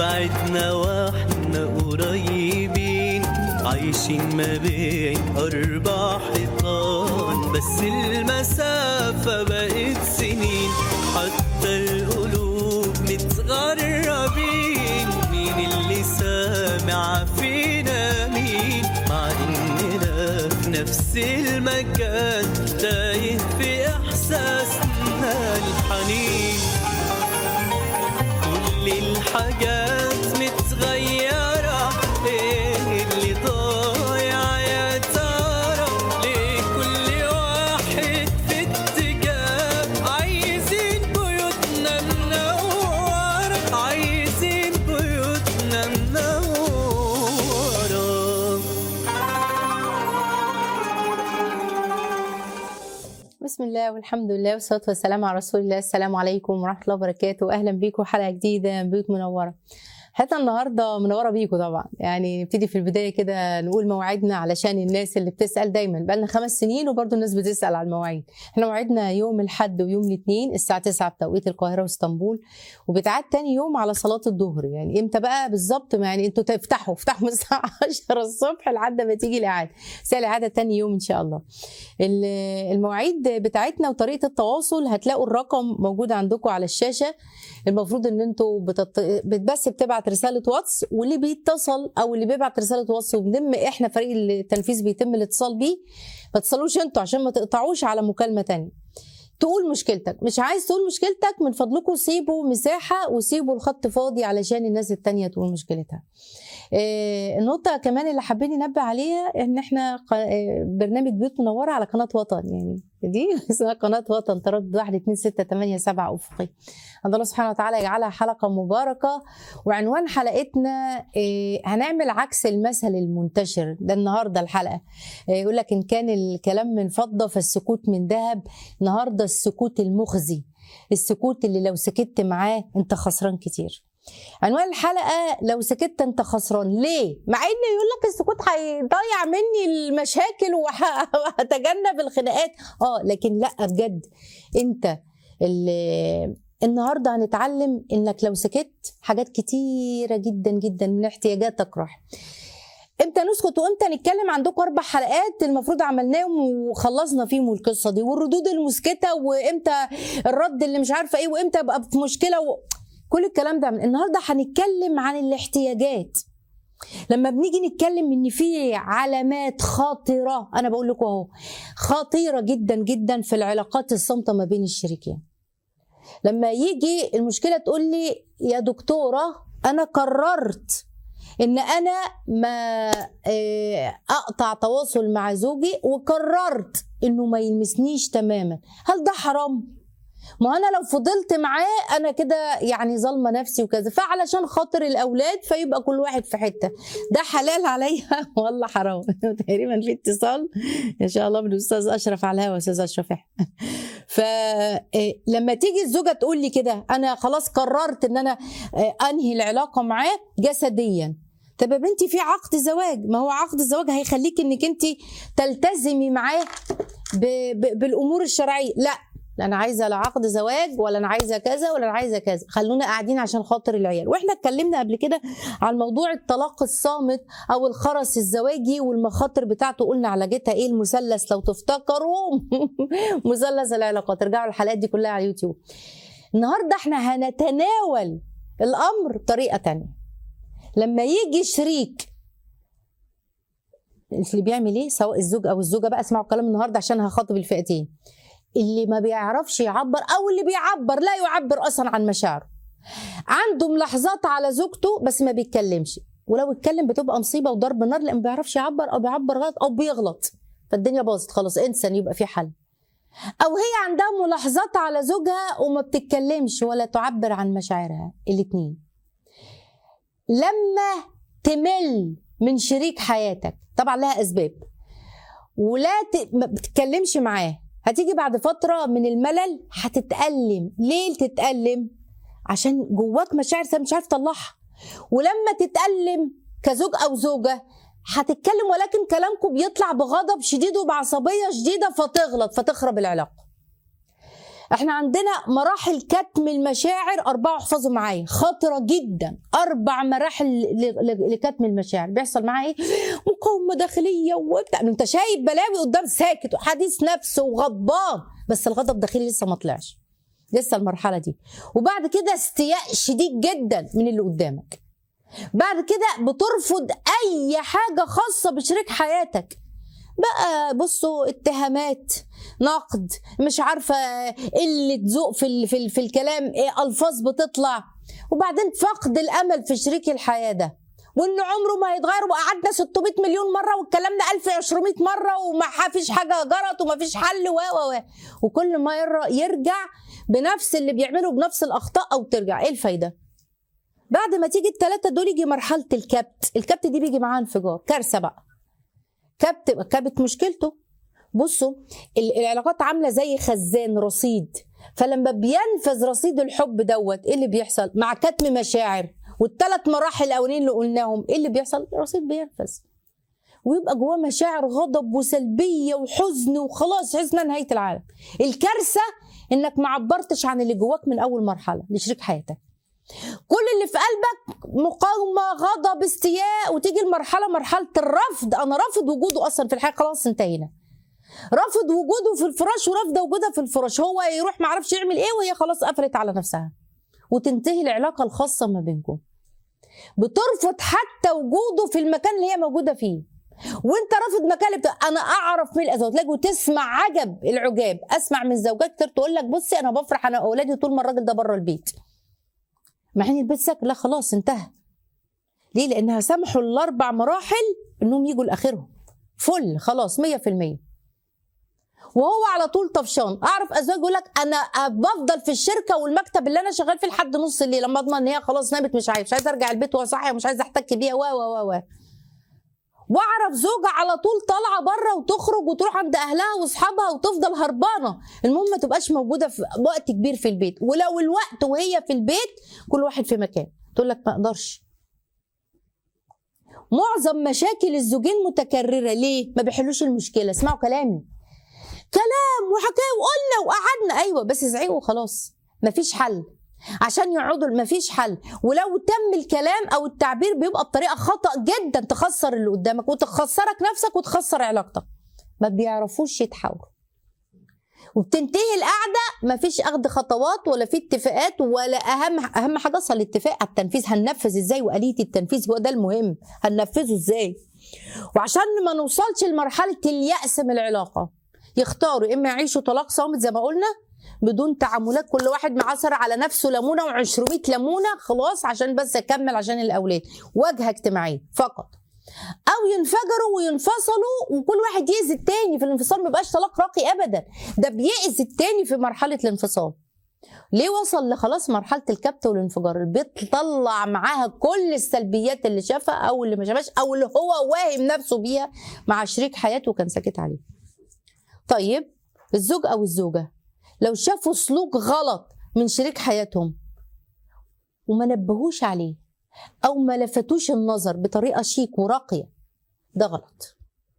بعدنا واحنا قريبين عايشين ما بين أربع حيطان بس المسافة بقت سنين حتى القلوب متغربين مين اللي سامع فينا مين مع إننا في نفس المكان تايه في إحساسنا الحنين كل الحاجات متغيرة ايه اللي ضايع يا ترى ليه كل واحد في اتجاه عايزين بيوتنا منورة عايزين بيوتنا منورة بسم الله والحمد لله والصلاة والسلام على رسول الله السلام عليكم ورحمة الله وبركاته أهلا بيكم حلقة جديدة من بيوت منورة حلقة النهاردة منورة بيكم طبعا يعني نبتدي في البداية كده نقول مواعيدنا علشان الناس اللي بتسأل دايما بقالنا خمس سنين وبرضه الناس بتسأل على المواعيد احنا موعدنا يوم الحد ويوم الاثنين الساعة 9 بتوقيت القاهرة واسطنبول وبتعاد تاني يوم على صلاة الظهر يعني امتى بقى بالظبط يعني انتوا تفتحوا افتحوا من الساعة 10 الصبح لحد ما تيجي الإعادة بس هي الإعادة تاني يوم إن شاء الله ال- المواعيد بتاعتنا وطريقه التواصل هتلاقوا الرقم موجود عندكم على الشاشه المفروض ان انتوا بتط... بت- بس بتبعت رساله واتس واللي بيتصل او اللي بيبعت رساله واتس وبنم احنا فريق التنفيذ بيتم الاتصال بيه ما تتصلوش انتوا عشان ما تقطعوش على مكالمه تانية تقول مشكلتك مش عايز تقول مشكلتك من فضلكم سيبوا مساحه وسيبوا الخط فاضي علشان الناس التانية تقول مشكلتها آه، النقطة كمان اللي حابين ننبه عليها ان احنا ق- آه، برنامج بيوت منورة على قناة وطن يعني دي اسمها قناة وطن تردد واحد اتنين ستة تمانية سبعة افقي الله سبحانه وتعالى يجعلها حلقة مباركة وعنوان حلقتنا آه، هنعمل عكس المثل المنتشر ده النهاردة الحلقة آه، يقول لك ان كان الكلام من فضة فالسكوت من ذهب النهاردة السكوت المخزي السكوت اللي لو سكت معاه انت خسران كتير عنوان الحلقه لو سكت انت خسران ليه مع ان يقول لك السكوت هيضيع مني المشاكل وه- وهتجنب الخناقات اه لكن لا بجد انت اللي النهارده هنتعلم انك لو سكت حاجات كتيره جدا جدا من احتياجاتك راح امتى نسكت وامتى نتكلم عندكم اربع حلقات المفروض عملناهم وخلصنا فيهم القصه دي والردود المسكته وامتى الرد اللي مش عارفه ايه وامتى ابقى في مشكله و... كل الكلام ده النهارده هنتكلم عن الاحتياجات لما بنيجي نتكلم ان في علامات خاطره انا بقول لكم اهو خطيره جدا جدا في العلاقات الصامته ما بين الشريكين لما يجي المشكله تقول لي يا دكتوره انا قررت ان انا ما آه، اقطع تواصل مع زوجي وقررت انه ما يلمسنيش تماما هل ده حرام ما انا لو فضلت معاه انا كده يعني ظالمه نفسي وكذا فعلشان خاطر الاولاد فيبقى كل واحد في حته ده حلال عليا ولا حرام تقريبا في اتصال ان شاء الله بالاستاذ اشرف على الهوا استاذ اشرف فلما تيجي الزوجه تقول لي كده انا خلاص قررت ان انا آه، انهي العلاقه معاه جسديا طب يا بنتي في عقد زواج ما هو عقد الزواج هيخليك انك انت تلتزمي معاه ب- ب- بالامور الشرعيه لا لا انا عايزه لا عقد زواج ولا انا عايزه كذا ولا انا عايزه كذا خلونا قاعدين عشان خاطر العيال واحنا اتكلمنا قبل كده عن موضوع الطلاق الصامت او الخرس الزواجي والمخاطر بتاعته قلنا علاجتها ايه المثلث لو تفتكروا مثلث العلاقات ارجعوا الحلقات دي كلها على اليوتيوب النهارده احنا هنتناول الامر بطريقه تانية لما يجي شريك اللي بيعمل ايه سواء الزوج او الزوجه بقى اسمعوا الكلام النهارده عشان هخاطب الفئتين اللي ما بيعرفش يعبر او اللي بيعبر لا يعبر اصلا عن مشاعره عنده ملاحظات على زوجته بس ما بيتكلمش ولو اتكلم بتبقى مصيبه وضرب نار لان ما بيعرفش يعبر او بيعبر غلط او بيغلط فالدنيا باظت خلاص انسى إن يبقى في حل او هي عندها ملاحظات على زوجها وما بتتكلمش ولا تعبر عن مشاعرها الاتنين لما تمل من شريك حياتك طبعا لها اسباب ولا ت... ما بتتكلمش معاه هتيجي بعد فتره من الملل هتتألم ليه تتألم عشان جواك مشاعر سام مش عارف تطلعها ولما تتألم كزوج او زوجه هتتكلم ولكن كلامكم بيطلع بغضب شديد وبعصبيه شديده فتغلط فتخرب العلاقه احنا عندنا مراحل كتم المشاعر اربعه احفظوا معايا خطره جدا اربع مراحل ل- ل- لكتم المشاعر بيحصل معاها ايه مقاومه داخليه وبتاع انت شايف بلاوي قدام ساكت وحديث نفس وغضبان بس الغضب داخلي لسه ما طلعش لسه المرحله دي وبعد كده استياء شديد جدا من اللي قدامك بعد كده بترفض اي حاجه خاصه بشريك حياتك بقى بصوا اتهامات نقد مش عارفه قله ذوق في ال- في, ال- في الكلام ايه الفاظ بتطلع وبعدين فقد الامل في شريك الحياه ده وان عمره ما هيتغير وقعدنا 600 مليون مره والكلام ده 1200 مره وما فيش حاجه جرت وما فيش حل و و و وكل ما ير- يرجع بنفس اللي بيعمله بنفس الاخطاء او ترجع ايه الفايده بعد ما تيجي الثلاثه دول يجي مرحله الكبت الكبت دي بيجي معاها انفجار كارثه بقى كبت كبت مشكلته بصوا ال- العلاقات عامله زي خزان رصيد فلما بينفذ رصيد الحب دوت ايه اللي بيحصل مع كتم مشاعر والثلاث مراحل الاولين اللي قلناهم ايه اللي بيحصل الرصيد بينفذ ويبقى جواه مشاعر غضب وسلبيه وحزن وخلاص حزنا نهايه العالم الكارثه انك ما عبرتش عن اللي جواك من اول مرحله لشريك حياتك كل اللي في قلبك مقاومه غضب استياء وتيجي المرحله مرحله الرفض انا رافض وجوده اصلا في الحياه خلاص انتهينا رافض وجوده في الفراش ورافضه وجودها في الفراش هو يروح ما عرفش يعمل ايه وهي خلاص قفلت على نفسها وتنتهي العلاقه الخاصه ما بينكم بترفض حتى وجوده في المكان اللي هي موجوده فيه وانت رافض مكان اللي بتاع انا اعرف من الازواج تلاقي وتسمع عجب العجاب اسمع من زوجات كتير تقول لك بصي انا بفرح انا واولادي طول ما الراجل ده بره البيت مع ان البيت ساكن لا خلاص انتهى ليه لانها سمحوا الاربع مراحل انهم يجوا لاخرهم فل خلاص 100% وهو على طول طفشان اعرف ازواج يقول لك انا بفضل في الشركه والمكتب اللي انا شغال فيه لحد نص الليل لما اضمن ان هي خلاص نامت مش عايز مش عايز ارجع البيت وهو صاحيه ومش عايز احتك بيها و و و و واعرف زوجة على طول طالعه بره وتخرج وتروح عند اهلها واصحابها وتفضل هربانه المهم ما تبقاش موجوده في وقت كبير في البيت ولو الوقت وهي في البيت كل واحد في مكان تقول لك ما اقدرش معظم مشاكل الزوجين متكرره ليه ما بيحلوش المشكله اسمعوا كلامي كلام وحكايه وقلنا وقعدنا ايوه بس زعيقوا وخلاص مفيش حل عشان يقعدوا مفيش حل ولو تم الكلام او التعبير بيبقى بطريقه خطا جدا تخسر اللي قدامك وتخسرك نفسك وتخسر علاقتك ما بيعرفوش يتحاوروا وبتنتهي القعده مفيش اخذ خطوات ولا في اتفاقات ولا اهم اهم حاجه اصلا الاتفاق على التنفيذ هننفذ ازاي واليه التنفيذ هو ده المهم هننفذه ازاي وعشان ما نوصلش لمرحله اليأس من العلاقه يختاروا اما يعيشوا طلاق صامت زي ما قلنا بدون تعاملات كل واحد معصر على نفسه ليمونه و200 ليمونه خلاص عشان بس اكمل عشان الاولاد واجهه اجتماعيه فقط او ينفجروا وينفصلوا وكل واحد يأذي التاني في الانفصال ما بيبقاش طلاق راقي ابدا ده بيأذي التاني في مرحله الانفصال ليه وصل لخلاص مرحله الكبت والانفجار بيطلع معاها كل السلبيات اللي شافها او اللي ما شافهاش او اللي هو واهم نفسه بيها مع شريك حياته وكان ساكت عليه طيب الزوج او الزوجه لو شافوا سلوك غلط من شريك حياتهم وما نبهوش عليه او ما لفتوش النظر بطريقه شيك وراقيه ده غلط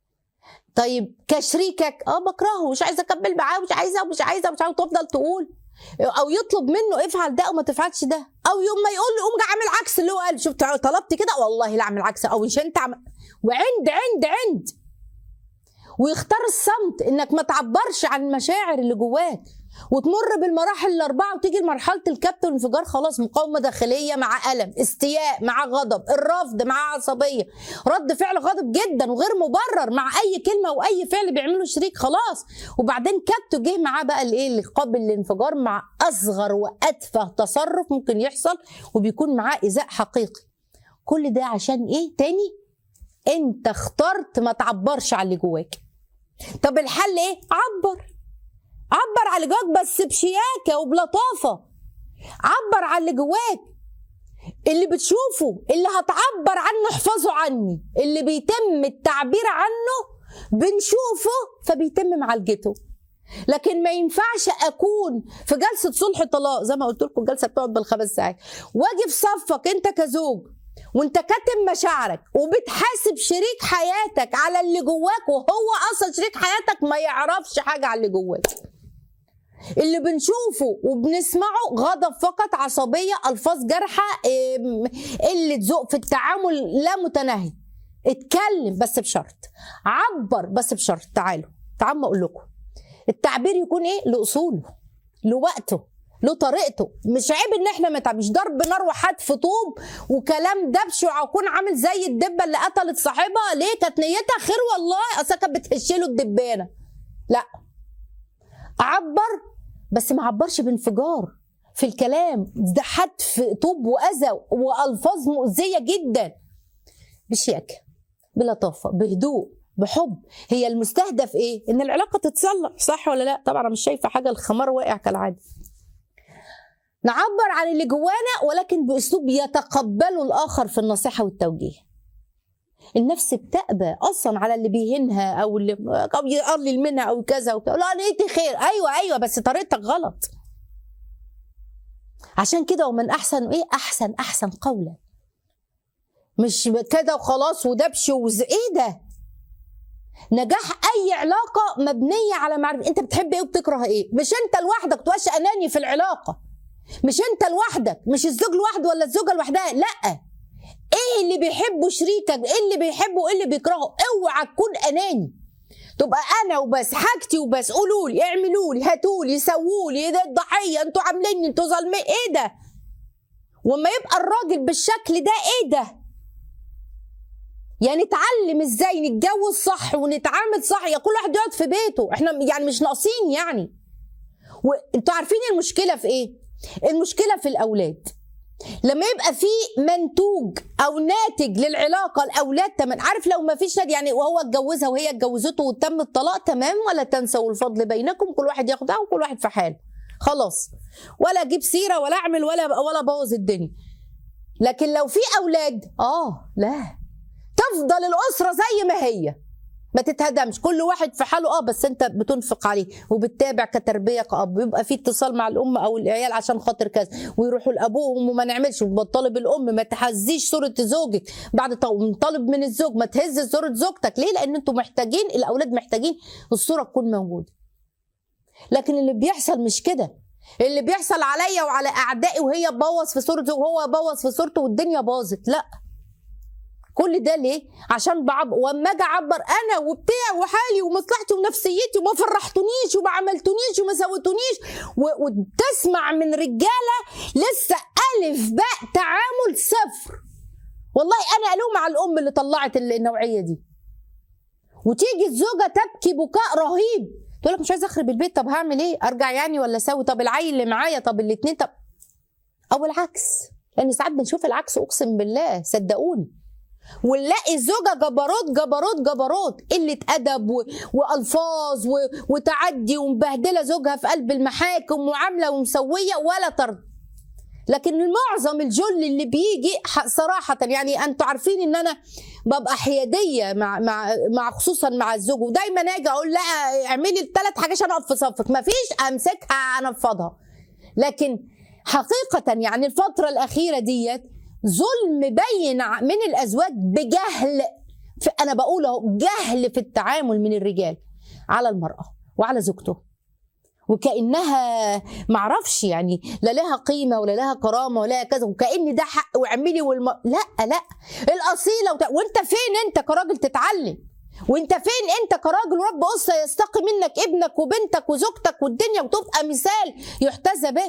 طيب كشريكك اه بكرهه مش عايزه اكمل معاه مش عايزه ومش عايزه ومش عايزه تفضل تقول او يطلب منه افعل ده وما تفعلش ده او يوم ما يقول له قوم جا عامل عكس اللي هو قال شفت طلبت كده والله لا اعمل عكس او مش انت عم... وعند عند عند ويختار الصمت انك ما تعبرش عن المشاعر اللي جواك وتمر بالمراحل الاربعه وتيجي لمرحله الكبت والانفجار خلاص مقاومه داخليه مع الم استياء مع غضب الرفض مع عصبيه رد فعل غاضب جدا وغير مبرر مع اي كلمه واي فعل بيعمله شريك خلاص وبعدين كبت جه معاه بقى الايه اللي قابل للانفجار مع اصغر واتفه تصرف ممكن يحصل وبيكون معاه ايذاء حقيقي كل ده عشان ايه تاني انت اخترت ما تعبرش على اللي جواك طب الحل ايه عبر عبر على اللي جواك بس بشياكه وبلطافه عبر على اللي جواك اللي بتشوفه اللي هتعبر عنه احفظه عني اللي بيتم التعبير عنه بنشوفه فبيتم معالجته لكن ما ينفعش اكون في جلسه صلح طلاق زي ما قلت لكم الجلسه بتقعد بالخمس ساعات واجي في صفك انت كزوج وانت كاتم مشاعرك وبتحاسب شريك حياتك على اللي جواك وهو اصلا شريك حياتك ما يعرفش حاجه على اللي جواك اللي بنشوفه وبنسمعه غضب فقط عصبيه الفاظ جارحه إم، قله ذوق في التعامل لا متناهي اتكلم بس بشرط عبر بس بشرط تعالوا تعالوا اقول لكم التعبير يكون ايه لاصوله لوقته له طريقته مش عيب ان احنا متع... مش ضرب نار وحدف طوب وكلام دبش واكون عامل زي الدبه اللي قتلت صاحبها ليه كانت نيتها خير والله اصل كانت بتهش له الدبانه لا اعبر بس ما اعبرش بانفجار في الكلام ده حتف طوب واذى والفاظ مؤذيه جدا بشياكه بلطافه بهدوء بحب هي المستهدف ايه ان العلاقه تتصلح صح ولا لا طبعا انا مش شايفه حاجه الخمار واقع كالعاده نعبر عن اللي جوانا ولكن باسلوب يتقبله الاخر في النصيحه والتوجيه النفس بتأبى اصلا على اللي بيهينها او اللي او يقلل منها او كذا وكذا لا نيتي خير ايوه ايوه بس طريقتك غلط عشان كده ومن احسن ايه احسن احسن قولا مش كده وخلاص ودبش وز ايه ده نجاح اي علاقه مبنيه على معرفه انت بتحب ايه وبتكره ايه مش انت لوحدك تبقاش اناني في العلاقه مش انت لوحدك مش الزوج لوحده ولا الزوجه لوحدها لا ايه اللي بيحبه شريكك ايه اللي بيحبه وايه اللي بيكرهه اوعى تكون اناني تبقى انا وبس حاجتي وبس قولوا لي اعملوا لي هاتوا لي سووا لي ده الضحيه انتوا عاملين انتوا ظالمين ايه ده وما يبقى الراجل بالشكل ده ايه ده يعني نتعلم ازاي نتجوز صح ونتعامل صح يا كل واحد يقعد في بيته احنا يعني مش ناقصين يعني وانتوا عارفين المشكله في ايه المشكله في الاولاد لما يبقى في منتوج او ناتج للعلاقه الاولاد تمام عارف لو ما فيش ناتج يعني وهو اتجوزها وهي اتجوزته وتم الطلاق تمام ولا تنسوا الفضل بينكم كل واحد ياخدها وكل واحد في حاله خلاص ولا اجيب سيره ولا اعمل ولا ولا بوظ الدنيا لكن لو في اولاد اه لا تفضل الاسره زي ما هي ما تتهدمش كل واحد في حاله اه بس انت بتنفق عليه وبتتابع كتربيه كاب بيبقى في اتصال مع الام او العيال عشان خاطر كذا ويروحوا لابوهم وما نعملش وبطالب الام ما تهزيش صوره زوجك بعد طالب من الزوج ما تهز صوره زوجتك ليه لان انتوا محتاجين الاولاد محتاجين الصوره تكون موجوده لكن اللي بيحصل مش كده اللي بيحصل عليا وعلى اعدائي وهي تبوظ في صورته وهو بوظ في صورته والدنيا باظت لا كل ده ليه؟ عشان بعبر واما اجي اعبر انا وبتاع وحالي ومصلحتي ونفسيتي وما فرحتونيش وما عملتونيش وما سويتونيش و- وتسمع من رجاله لسه الف باء تعامل صفر والله انا الوم على الام اللي طلعت النوعيه دي وتيجي الزوجه تبكي بكاء رهيب تقول لك مش عايزه اخرب البيت طب هعمل ايه؟ ارجع يعني ولا اسوي طب العيل اللي معايا طب الاثنين طب او العكس لان ساعات بنشوف العكس اقسم بالله صدقوني ونلاقي زوجة جبروت جبروت جبروت قلة أدب و... وألفاظ و... وتعدي ومبهدلة زوجها في قلب المحاكم وعاملة ومسوية ولا ترضى لكن معظم الجل اللي بيجي ح- صراحة يعني أنتوا عارفين إن أنا ببقى حيادية مع مع مع خصوصا مع الزوج ودايما أجي أقول لها اعملي الثلاث حاجات عشان أقف في صفك مفيش أمسكها أنفضها لكن حقيقة يعني الفترة الأخيرة ديت ظلم بين ع- من الازواج بجهل في انا بقول اهو جهل في التعامل من الرجال على المراه وعلى زوجته وكانها معرفش يعني لا لها قيمه ولا لها كرامه ولا لها كذا وكان ده حق واعملي والم... لا لا الاصيله وت... وانت فين انت كراجل تتعلم وانت فين انت كراجل ورب اسره يستقي منك ابنك وبنتك وزوجتك والدنيا وتبقى مثال يحتذى به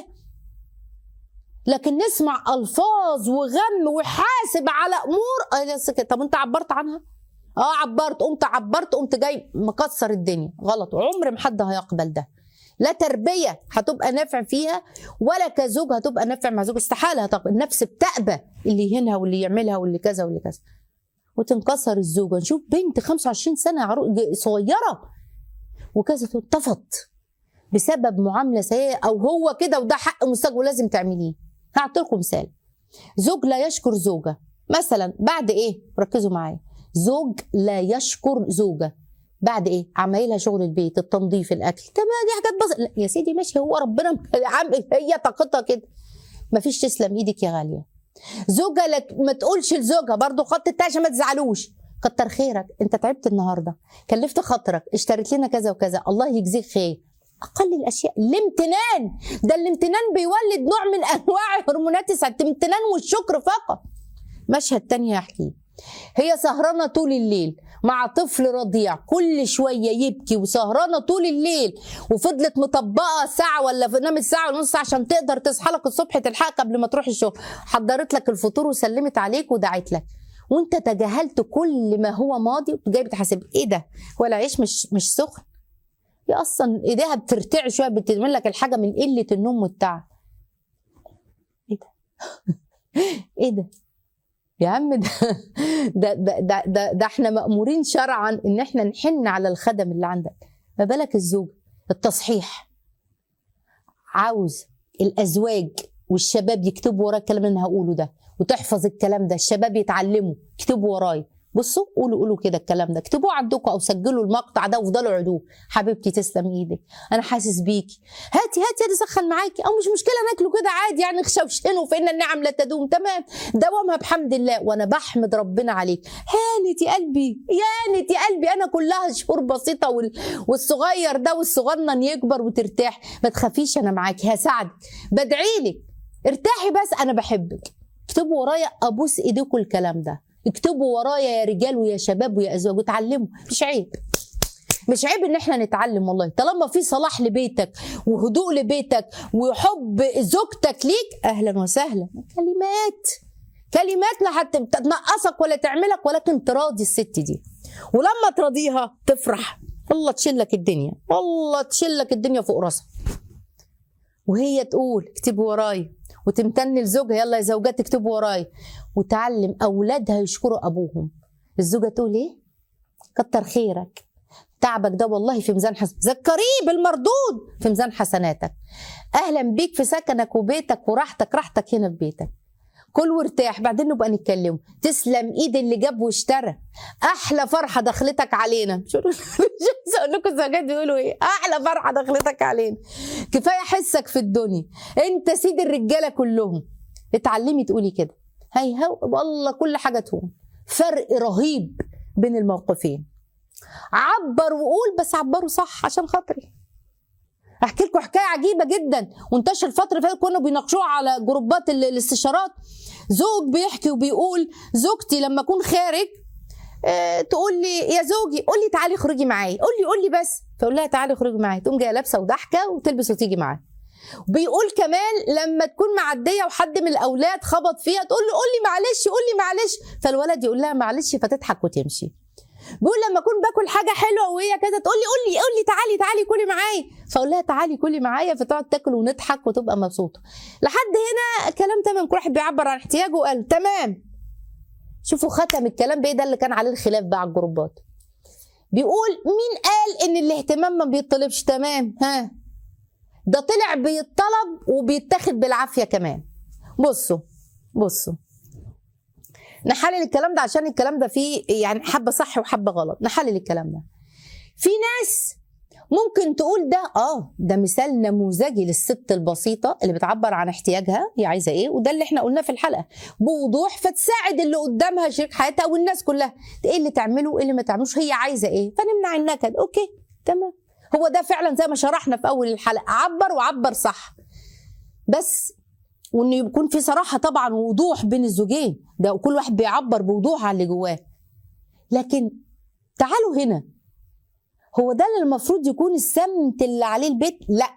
لكن نسمع الفاظ وغم وحاسب على امور آه، بس كده. طب انت عبرت عنها اه عبرت قمت عبرت قمت جاي مكسر الدنيا غلط عمر ما حد هيقبل ده لا تربيه هتبقى نافع فيها ولا كزوج هتبقى نافع مع زوج استحاله هتقبل النفس بتأبى اللي يهينها واللي يعملها واللي كذا واللي كذا وتنكسر الزوجه نشوف بنت 25 سنه عرو- ج- صغيره وكذا تتفض بسبب معامله سيئه او هو كده وده حق مستجد ولازم تعمليه هعطي لكم مثال زوج لا يشكر زوجة مثلا بعد ايه ركزوا معايا زوج لا يشكر زوجة بعد ايه عمايلها شغل البيت التنظيف الاكل طب دي حاجات بسيطه لا، يا سيدي ماشي هو ربنا عم- هي طاقتها كده مفيش تسلم ايدك يا غاليه زوجة لا ت- ما تقولش لزوجها برضو خط التاء عشان ما تزعلوش كتر خيرك انت تعبت النهارده كلفت خاطرك اشتريت لنا كذا وكذا الله يجزيك خير اقل الاشياء الامتنان ده الامتنان بيولد نوع من انواع هرمونات السعاده الامتنان والشكر فقط مشهد تاني هحكيه هي سهرانه طول الليل مع طفل رضيع كل شويه يبكي وسهرانه طول الليل وفضلت مطبقه ساعه ولا نامت ساعه ونص عشان تقدر تصحى لك الصبح تلحقك قبل ما تروح الشغل حضرت لك الفطور وسلمت عليك ودعت لك وانت تجاهلت كل ما هو ماضي وجاي بتحاسب ايه ده هو العيش مش مش سخن هي اصلا ايديها بترتعش شويه بتعمل لك الحاجه من قله النوم والتعب ايه ده ايه ده يا عم ده ده ده ده, ده, ده احنا مأمورين شرعا ان احنا نحن على الخدم اللي عندك ما بالك الزوج التصحيح عاوز الازواج والشباب يكتبوا ورايا الكلام اللي انا هقوله ده وتحفظ الكلام ده الشباب يتعلموا اكتبوا ورايا بصوا قولوا قولوا كده الكلام ده اكتبوه عندكم او سجلوا المقطع ده وافضلوا عدوه حبيبتي تسلم ايدك انا حاسس بيكي هاتي هاتي انا اسخن معاكي او مش مشكله ناكله كده عادي يعني نخشوشنه فان النعم لا تدوم تمام دوامها بحمد الله وانا بحمد ربنا عليك هانت يا قلبي يانت يا قلبي انا كلها شهور بسيطه وال... والصغير ده والصغنن يكبر وترتاح ما تخافيش انا معاكي هساعدك بدعي لك ارتاحي بس انا بحبك اكتبوا ورايا ابوس ايديكم الكلام ده اكتبوا ورايا يا رجال ويا شباب ويا ازواج وتعلموا مش عيب مش عيب ان احنا نتعلم والله طالما في صلاح لبيتك وهدوء لبيتك وحب زوجتك ليك اهلا وسهلا كلمات كلمات لا هتنقصك ولا تعملك ولكن تراضي الست دي ولما تراضيها تفرح والله تشلك الدنيا والله تشلك الدنيا فوق راسها وهي تقول اكتبوا ورايا وتمتن لزوجها يلا يا زوجات اكتبوا ورايا وتعلم اولادها يشكروا ابوهم الزوجه تقول ايه كتر خيرك تعبك ده والله في ميزان حسن ذكريه بالمردود في ميزان حسناتك اهلا بيك في سكنك وبيتك وراحتك راحتك هنا في بيتك كل وارتاح بعدين نبقى نتكلم تسلم ايد اللي جاب واشترى احلى فرحه دخلتك علينا مش اقول لكم الزوجات بيقولوا ايه احلى فرحه دخلتك علينا كفايه حسك في الدنيا انت سيد الرجاله كلهم اتعلمي تقولي كده هي هو والله كل حاجه تهون فرق رهيب بين الموقفين عبر وقول بس عبروا صح عشان خاطري احكي لكم حكايه عجيبه جدا وانتشر الفتره اللي فاتت كانوا بيناقشوها على جروبات الاستشارات زوج بيحكي وبيقول زوجتي لما اكون خارج اه تقول لي يا زوجي قول لي تعالي اخرجي معايا قول لي قول لي بس فاقول لها تعالي اخرجي معايا تقوم جايه لابسه وضحكه وتلبس وتيجي معايا بيقول كمان لما تكون معديه وحد من الاولاد خبط فيها تقول له قول لي معلش قول لي معلش فالولد يقول لها معلش فتضحك وتمشي بيقول لما اكون باكل حاجه حلوه وهي كده تقول لي قول لي قول لي تعالي تعالي كلي معايا فاقول لها تعالي كلي معايا فتقعد تاكل ونضحك وتبقى مبسوطه لحد هنا كلام تمام كل واحد بيعبر عن احتياجه وقال تمام شوفوا ختم الكلام بايه ده اللي كان عليه الخلاف بقى على الجروبات بيقول مين قال ان الاهتمام ما بيطلبش تمام ها ده طلع بيطلب وبيتاخد بالعافيه كمان بصوا بصوا نحلل الكلام ده عشان الكلام ده فيه يعني حبه صح وحبه غلط نحلل الكلام ده في ناس ممكن تقول ده اه ده مثال نموذجي للست البسيطه اللي بتعبر عن احتياجها هي عايزه ايه وده اللي احنا قلناه في الحلقه بوضوح فتساعد اللي قدامها شريك حياتها والناس كلها ايه اللي تعمله وايه اللي ما تعملوش هي عايزه ايه فنمنع النكد اوكي تمام هو ده فعلا زي ما شرحنا في اول الحلقه عبر وعبر صح بس وان يكون في صراحه طبعا ووضوح بين الزوجين ده كل واحد بيعبر بوضوح عن اللي جواه لكن تعالوا هنا هو ده اللي المفروض يكون السمت اللي عليه البيت لا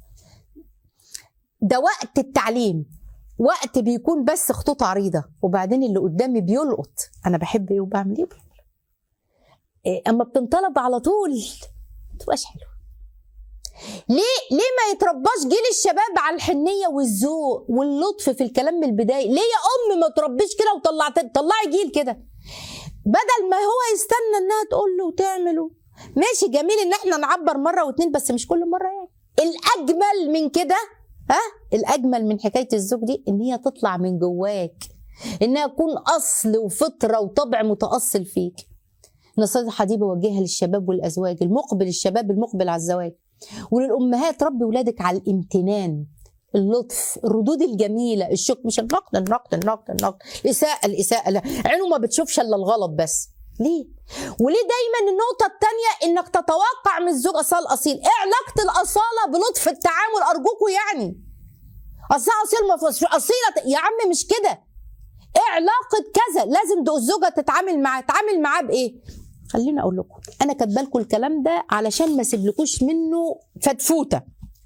ده وقت التعليم وقت بيكون بس خطوط عريضة وبعدين اللي قدامي بيلقط أنا بحب إيه وبعمل إيه, إيه أما بتنطلب على طول تبقاش حلو ليه ليه ما يترباش جيل الشباب على الحنيه والذوق واللطف في الكلام من البدايه ليه يا ام ما تربيش كده وطلعت طلعي جيل كده بدل ما هو يستنى انها تقول له وتعمله ماشي جميل ان احنا نعبر مره واتنين بس مش كل مره يعني الاجمل من كده ها الاجمل من حكايه الزوج دي ان هي تطلع من جواك انها تكون اصل وفطره وطبع متاصل فيك نصيحه دي بوجهها للشباب والازواج المقبل الشباب المقبل على الزواج وللامهات ربي ولادك على الامتنان اللطف الردود الجميله الشكر مش النقد النقد النقد النقد الاساءه الاساءه لا عينه ما بتشوفش الا الغلط بس ليه وليه دايما النقطه الثانيه انك تتوقع من الزوج اصال اصيل ايه علاقه الاصاله بلطف التعامل ارجوكوا يعني اصل اصيل مفصل اصيله يا عم مش كده ايه علاقه كذا لازم دو الزوجه تتعامل معاه تتعامل معاه بايه خليني اقول لكم انا كاتبه لكم الكلام ده علشان ما اسيبلكوش منه فتفوته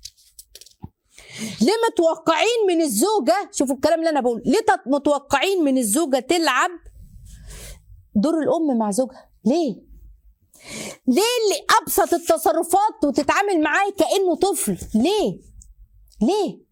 ليه متوقعين من الزوجه شوفوا الكلام اللي انا بقوله ليه تت- متوقعين من الزوجه تلعب دور الام مع زوجها ليه ليه اللي ابسط التصرفات وتتعامل معاه كانه طفل ليه ليه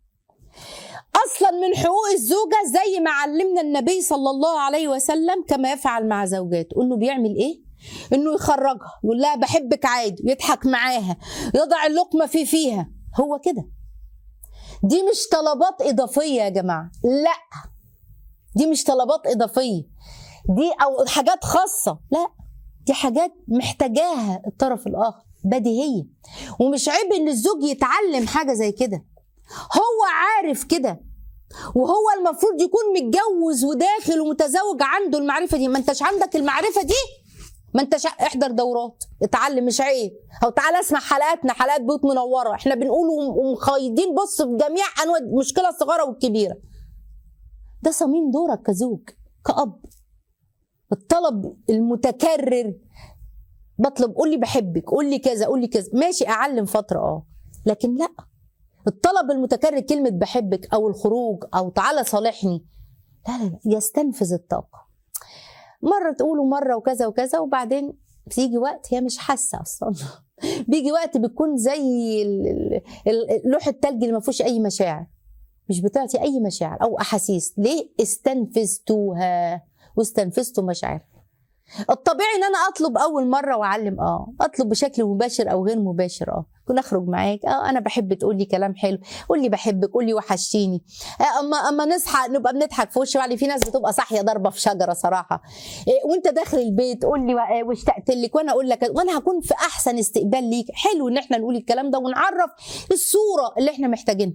اصلا من حقوق الزوجه زي ما علمنا النبي صلى الله عليه وسلم كما يفعل مع زوجاته انه بيعمل ايه انه يخرجها يقول لها بحبك عادي يضحك معاها يضع اللقمه في فيها هو كده دي مش طلبات اضافيه يا جماعه لا دي مش طلبات اضافيه دي او حاجات خاصه لا دي حاجات محتاجاها الطرف الاخر بديهيه ومش عيب ان الزوج يتعلم حاجه زي كده هو عارف كده وهو المفروض يكون متجوز وداخل ومتزوج عنده المعرفه دي ما انتش عندك المعرفه دي ما انتش احضر دورات اتعلم مش عيب او تعالى اسمع حلقاتنا حلقات بيوت منوره احنا بنقول وم- ومخيدين بص في جميع انواع المشكله الصغيره والكبيره ده صميم دورك كزوج كأب الطلب المتكرر بطلب قول لي بحبك قول لي كذا قول لي كذا ماشي اعلم فتره اه لكن لا الطلب المتكرر كلمه بحبك او الخروج او تعالى صالحني لا لا لا يستنفذ الطاقه مره تقولوا مره وكذا وكذا وبعدين بيجي وقت هي مش حاسه اصلا بيجي وقت بتكون زي ال- ال- ال- لوح التلج اللي ما فيهوش اي مشاعر مش بتعطي اي مشاعر او احاسيس ليه استنفذتوها واستنفذتوا مشاعر الطبيعي ان انا اطلب اول مره واعلم اه اطلب بشكل مباشر او غير مباشر اه كن اخرج معاك اه انا بحب تقول لي كلام حلو قول لي بحبك قول لي وحشتيني آه اما اما نصحى نبقى بنضحك في وش بعض في ناس بتبقى صاحيه ضربه في شجره صراحه إيه وانت داخل البيت قول لي و- واشتقت لك وانا اقول لك وانا هكون في احسن استقبال ليك حلو ان احنا نقول الكلام ده ونعرف الصوره اللي احنا محتاجينها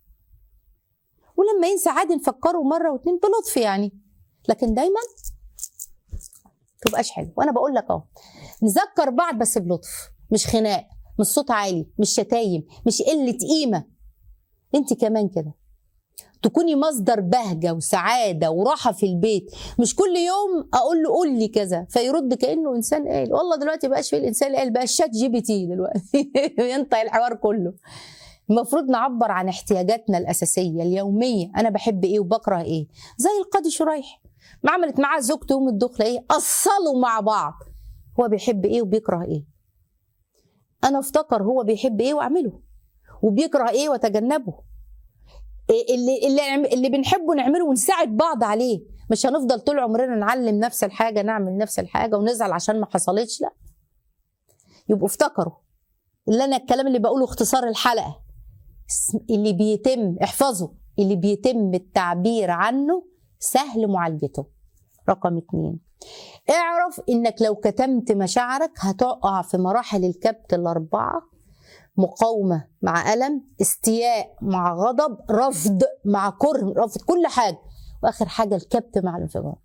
ولما ينسى عادي نفكره مره واتنين بلطف يعني لكن دايما تبقاش حلو وانا بقول لك اهو نذكر بعض بس بلطف مش خناق مش صوت عالي مش شتايم مش قله قيمه انت كمان كده تكوني مصدر بهجه وسعاده وراحه في البيت مش كل يوم اقول له قول لي كذا فيرد كانه انسان قال والله دلوقتي بقاش في الانسان قال بقى الشات جي بي تي دلوقتي ينطق الحوار كله المفروض نعبر عن احتياجاتنا الاساسيه اليوميه انا بحب ايه وبكره ايه زي القاضي شريح ما عملت معاه زوجته يوم الدخله ايه اصلوا مع بعض هو بيحب ايه وبيكره ايه انا افتكر هو بيحب ايه واعمله وبيكره ايه واتجنبه إيه اللي اللي اللي بنحبه نعمله ونساعد بعض عليه مش هنفضل طول عمرنا نعلم نفس الحاجه نعمل نفس الحاجه ونزعل عشان ما حصلتش لا يبقوا افتكروا اللي انا الكلام اللي بقوله اختصار الحلقه اسم- اللي بيتم احفظوا اللي بيتم التعبير عنه سهل معالجته رقم اتنين اعرف انك لو كتمت مشاعرك هتقع في مراحل الكبت الاربعه مقاومه مع الم استياء مع غضب رفض مع كره رفض كل حاجه واخر حاجه الكبت مع الانفجار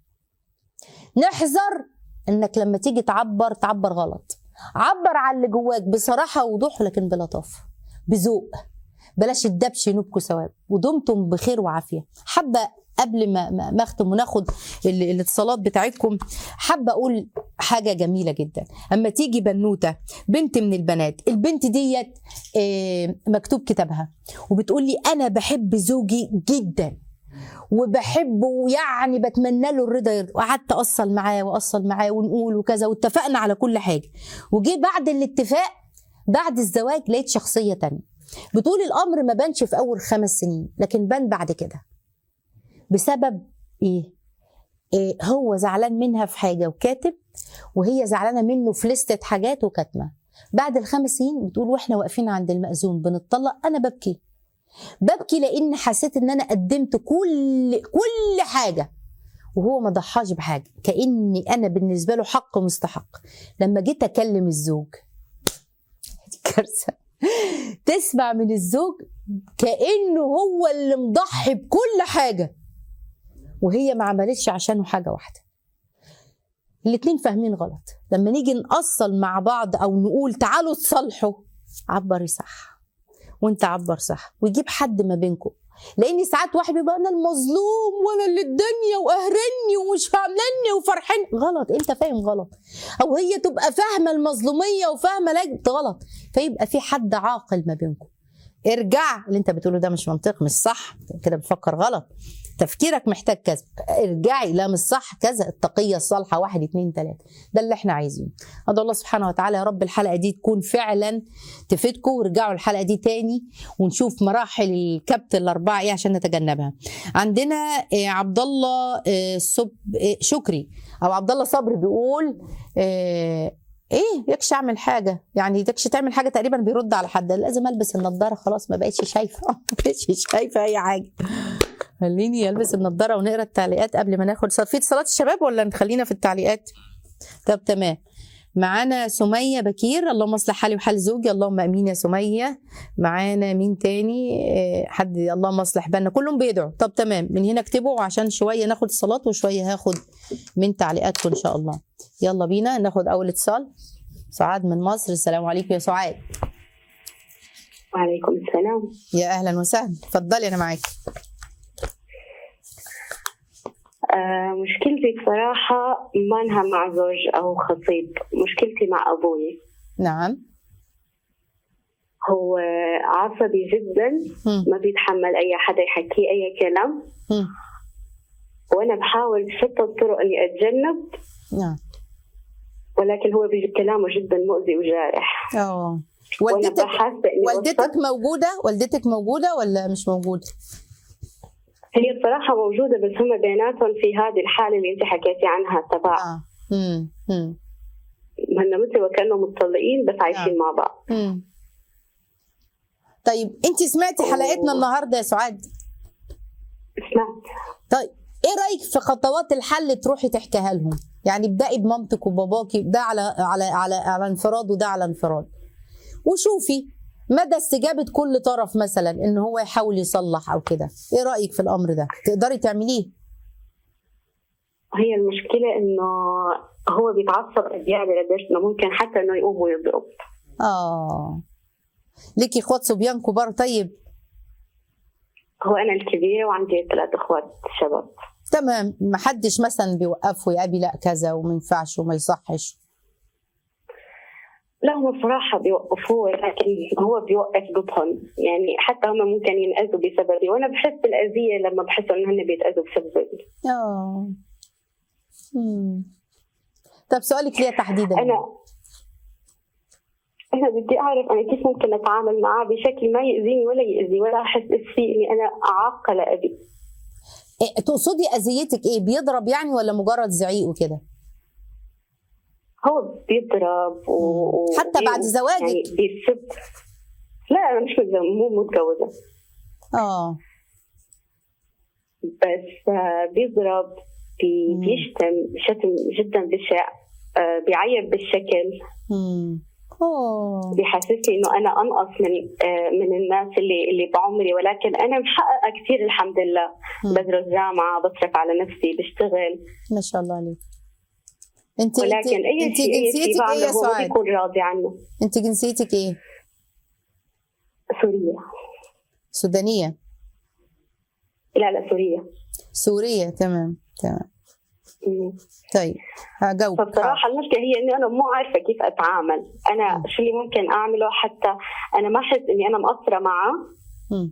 نحذر انك لما تيجي تعبر تعبر غلط عبر عن اللي جواك بصراحه ووضوح لكن بلطافه بذوق بلاش الدبش ينوبكوا ثواب ودمتم بخير وعافيه حابه قبل ما ما ما اختم وناخد ال- الاتصالات بتاعتكم حابه اقول حاجه جميله جدا اما تيجي بنوته بنت من البنات البنت ديت آه، مكتوب كتابها وبتقول لي انا بحب زوجي جدا وبحبه يعني بتمنى له الرضا يرضى وقعدت اصل معاه واصل معاه ونقول وكذا واتفقنا على كل حاجه وجي بعد الاتفاق بعد الزواج لقيت شخصيه تانية بتقول الامر ما بانش في اول خمس سنين لكن بان بعد كده بسبب ايه إيه هو زعلان منها في حاجه وكاتب وهي زعلانه منه في لستة حاجات وكاتمه بعد الخمس سنين بتقول واحنا واقفين عند المأذون بنتطلق انا ببكي ببكي لان حسيت ان انا قدمت كل كل حاجه وهو ما ضحاش بحاجه كاني انا بالنسبه له حق مستحق لما جيت اكلم الزوج دي كارثه تسمع من الزوج كانه هو اللي مضحي بكل حاجه وهي ما عملتش عشانه حاجه واحده الاتنين فاهمين غلط لما نيجي نأصل مع بعض او نقول تعالوا تصالحوا عبري صح وانت عبر صح ويجيب حد ما بينكم لان ساعات واحد بيبقى انا المظلوم وانا اللي الدنيا وقهرني ومش عاملني وفرحان غلط انت فاهم غلط او هي تبقى فاهمه المظلوميه وفاهمه لا غلط فيبقى في حد عاقل ما بينكم ارجع اللي انت بتقوله ده مش منطق مش صح كده بتفكر غلط تفكيرك محتاج كذا ارجعي لا مش صح كذا التقية الصالحة واحد اتنين تلاتة ده اللي احنا عايزينه ادعو الله سبحانه وتعالى يا رب الحلقة دي تكون فعلا تفيدكم وارجعوا الحلقة دي تاني ونشوف مراحل الكبت الأربعة ايه عشان نتجنبها عندنا آه، عبد الله آه، صب آه، شكري او عبد الله صبري بيقول آه، ايه يكش اعمل حاجه يعني يكش تعمل حاجه تقريبا بيرد على حد لازم البس النضاره خلاص ما بقتش شايفه ما بقتش شايفه اي حاجه خليني البس النضاره ونقرا التعليقات قبل ما ناخد صلاة. في صلاه الشباب ولا نخلينا في التعليقات طب تمام معانا سمية بكير اللهم اصلح حالي وحال زوجي اللهم امين يا سمية معانا مين تاني آه، حد اللهم اصلح بالنا كلهم بيدعوا طب تمام من هنا اكتبوا عشان شوية ناخد الصلاة وشوية هاخد من تعليقاتكم ان شاء الله يلا بينا ناخد اول اتصال سعاد من مصر السلام عليكم يا سعاد وعليكم السلام يا اهلا وسهلا اتفضلي انا معاكي آه مشكلتي بصراحة ما انها مع زوج أو خطيب مشكلتي مع أبوي نعم هو عصبي جدا مم. ما بيتحمل أي حدا يحكيه أي كلام مم. وأنا بحاول بشتى الطرق إني أتجنب نعم ولكن هو بيجي كلامه جدا مؤذي وجارح اه وأنا والدتك بحاسة إني والدتك وصلت موجودة والدتك موجودة ولا مش موجودة هي بصراحة موجودة بس هم بيناتهم في هذه الحالة اللي أنت حكيتي عنها تبع اه امم امم هن مثل وكأنهم متطلقين بس عايشين نعم. مع بعض امم طيب انت سمعتي حلقتنا النهارده يا سعاد سمعت طيب ايه رايك في خطوات الحل تروحي تحكيها لهم يعني ابدأي بمامتك وباباكي ده على على على على انفراد وده على انفراد وشوفي مدى استجابة كل طرف مثلا ان هو يحاول يصلح او كده ايه رأيك في الامر ده تقدري تعمليه هي المشكلة إنه هو بيتعصب زيادة لدرجة إنه ممكن حتى إنه يقوم ويضرب اه ليكي اخوات صبيان كبار طيب هو أنا الكبيرة وعندي ثلاث إخوات شباب تمام ما حدش مثلا بيوقفه يا ابي لا كذا وما ينفعش وما يصحش لا هم بصراحة بيوقفوه لكن هو بيوقف ضدهم يعني حتى هم ممكن ينأذوا بسببي وأنا بحس بالأذية لما بحس إنه هن بيتأذوا بسببي اه مم. طب سؤالك ليه تحديدا أنا أنا بدي أعرف أنا كيف ممكن أتعامل معاه بشكل ما يأذيني ولا يأذي ولا أحس فيه إني أنا أعاق لأبي إيه تقصدي اذيتك ايه بيضرب يعني ولا مجرد زعيق وكده هو بيضرب و... و... حتى بعد زواجك؟ يعني بيسب لا أنا مش متزوجة مو متجوزة اه بس آه، بيضرب بي... مم. بيشتم شتم جدا بشع آه، بيعيب بالشكل امم اوه بيحسسني انه انا انقص من آه، من الناس اللي اللي بعمري ولكن انا محققه كثير الحمد لله مم. بدرس جامعه بصرف على نفسي بشتغل ما شاء الله عليك انت ولكن انت اي انت شيء اي شيء جنسيتك ايه بعمله يا هو ما سعاد بيكون راضي عنه انت جنسيتك ايه سوريا سودانيه لا لا سوريا سوريه تمام تمام مم. طيب هجاوبك فبصراحة المشكلة هي إني أنا مو عارفة كيف أتعامل، أنا شو اللي ممكن أعمله حتى أنا ما أحس إني أنا مقصرة معه مم.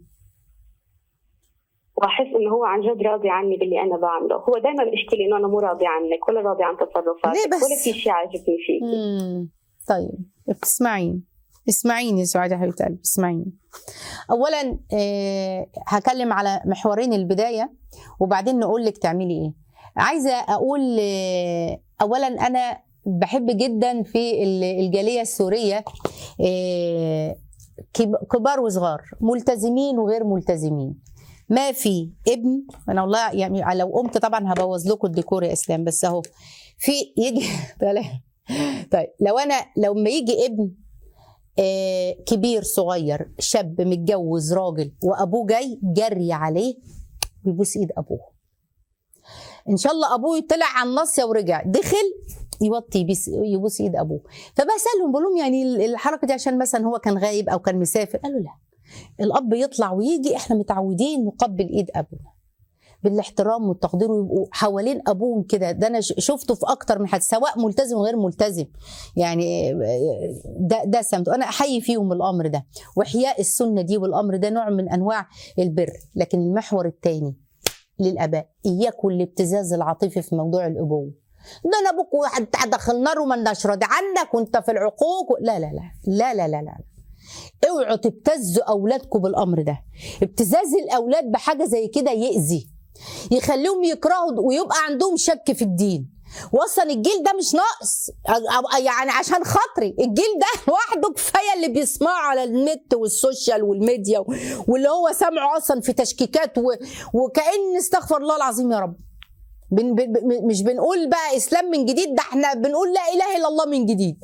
وأحس إنه هو عن جد راضي عني باللي أنا بعمله، هو دائما بيشكي لي إنه أنا مو راضي عنك ولا راضي عن تصرفاتك ليه بس؟ ولا في شيء عاجبني فيك. مم. طيب اسمعيني اسمعيني يا سعاد يا حبيبه قلبي اسمعيني اولا آه هكلم على محورين البدايه وبعدين نقول لك تعملي ايه عايزه اقول آه اولا انا بحب جدا في ال- الجاليه السوريه آه كب- كبار وصغار ملتزمين وغير ملتزمين ما في ابن انا والله يعني لو قمت طبعا هبوظ لكم الديكور يا اسلام بس اهو في يجي طيب لو انا لو ما يجي ابن آه، كبير صغير شاب متجوز راجل وابوه جاي جري عليه بيبوس ايد ابوه ان شاء الله ابوه طلع على الناصيه ورجع دخل يوطي يبيس يبوس ايد ابوه فبسالهم بقول لهم يعني الحركه دي عشان مثلا هو كان غايب او كان مسافر قالوا لا الاب يطلع ويجي احنا متعودين نقبل ايد ابونا بالاحترام والتقدير ويبقوا حوالين ابوهم كده ده انا ش- شفته في اكتر من حد سواء ملتزم وغير ملتزم يعني ده ده سمت انا احيي فيهم الامر ده واحياء السنه دي والامر ده نوع من انواع البر لكن المحور الثاني للاباء اياكم الابتزاز العاطفي في موضوع الابوه ده انا ابوك واحد دخل نار وما راضي عنك وانت في العقوق لا لا لا لا لا لا, لا. اوعوا تبتزوا اولادكم بالامر ده ابتزاز الاولاد بحاجه زي كده يأذي يخليهم يكرهوا ويبقى عندهم شك في الدين واصلا الجيل ده مش ناقص أ- يعني عشان خاطري الجيل ده لوحده كفايه اللي بيسمعه على النت والسوشيال والميديا واللي هو سامعه اصلا في تشكيكات و... وكأن استغفر الله العظيم يا رب بن... بن... بن- مش بنقول بقى اسلام من جديد ده احنا بنقول لا اله الا الله من جديد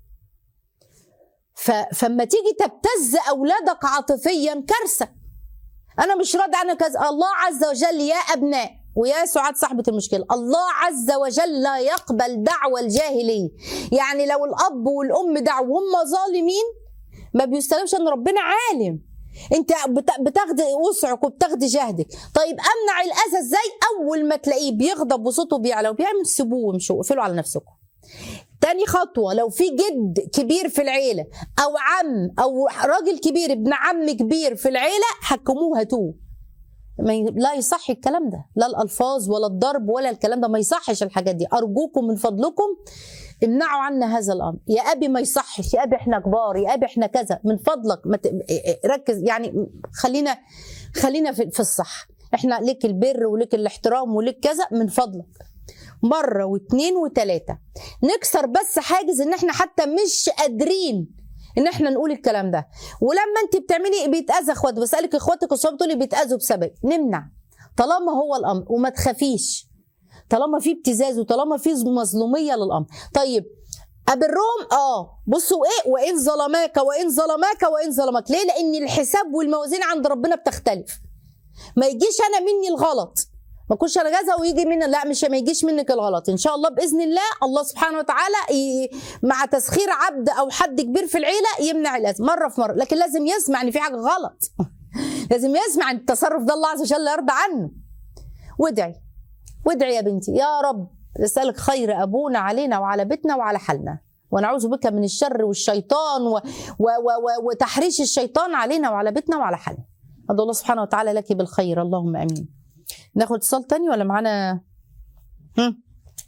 ف... فما تيجي تبتز اولادك عاطفيا كارثه انا مش راضي عنك كذا الله عز وجل يا ابناء ويا سعاد صاحبة المشكلة الله عز وجل لا يقبل دعوة الجاهلية يعني لو الأب والأم دعوا وهم ظالمين ما بيستلمش أن ربنا عالم انت بت- بتاخدي وسعك وبتاخدي جهدك طيب امنع الاذى ازاي اول ما تلاقيه بيغضب وصوته بيعلى وبيعمل سيبوه وامشوا اقفلوا على نفسكم تاني خطوة لو في جد كبير في العيلة أو عم أو راجل كبير ابن عم كبير في العيلة حكموه هاتوه ما ي- لا يصح الكلام ده لا الألفاظ ولا الضرب ولا الكلام ده ما يصحش الحاجات دي أرجوكم من فضلكم امنعوا عنا هذا الأمر يا أبي ما يصحش يا أبي إحنا كبار يا أبي إحنا كذا من فضلك ما ت... ركز يعني خلينا خلينا في, في الصح احنا ليك البر وليك الاحترام وليك كذا من فضلك مرة واثنين وثلاثة نكسر بس حاجز ان احنا حتى مش قادرين ان احنا نقول الكلام ده ولما انت بتعملي بيتاذى اخوات بسالك اخواتك الصحاب تقولي بيتاذوا بسبب نمنع طالما هو الامر وما تخافيش طالما في ابتزاز وطالما في مظلوميه للامر طيب ابرهم اه بصوا ايه وان ظلماك وان ظلماك وان ظلمك ليه لان الحساب والموازين عند ربنا بتختلف ما يجيش انا مني الغلط ما كنتش انا جازه ويجي مني لا مش ما يجيش منك الغلط ان شاء الله باذن الله الله سبحانه وتعالى ي... مع تسخير عبد او حد كبير في العيله يمنع الاذى مره في مره لكن لازم يسمع ان في حاجه غلط لازم يسمع ان التصرف ده الله عز وجل يرضى عنه وادعي وادعي يا بنتي يا رب نسالك خير ابونا علينا وعلى بيتنا وعلى حالنا ونعوذ بك من الشر والشيطان و... و... و... و... وتحريش الشيطان علينا وعلى بيتنا وعلى حالنا أدعو الله سبحانه وتعالى لك بالخير اللهم امين ناخد اتصال تاني ولا معانا هم؟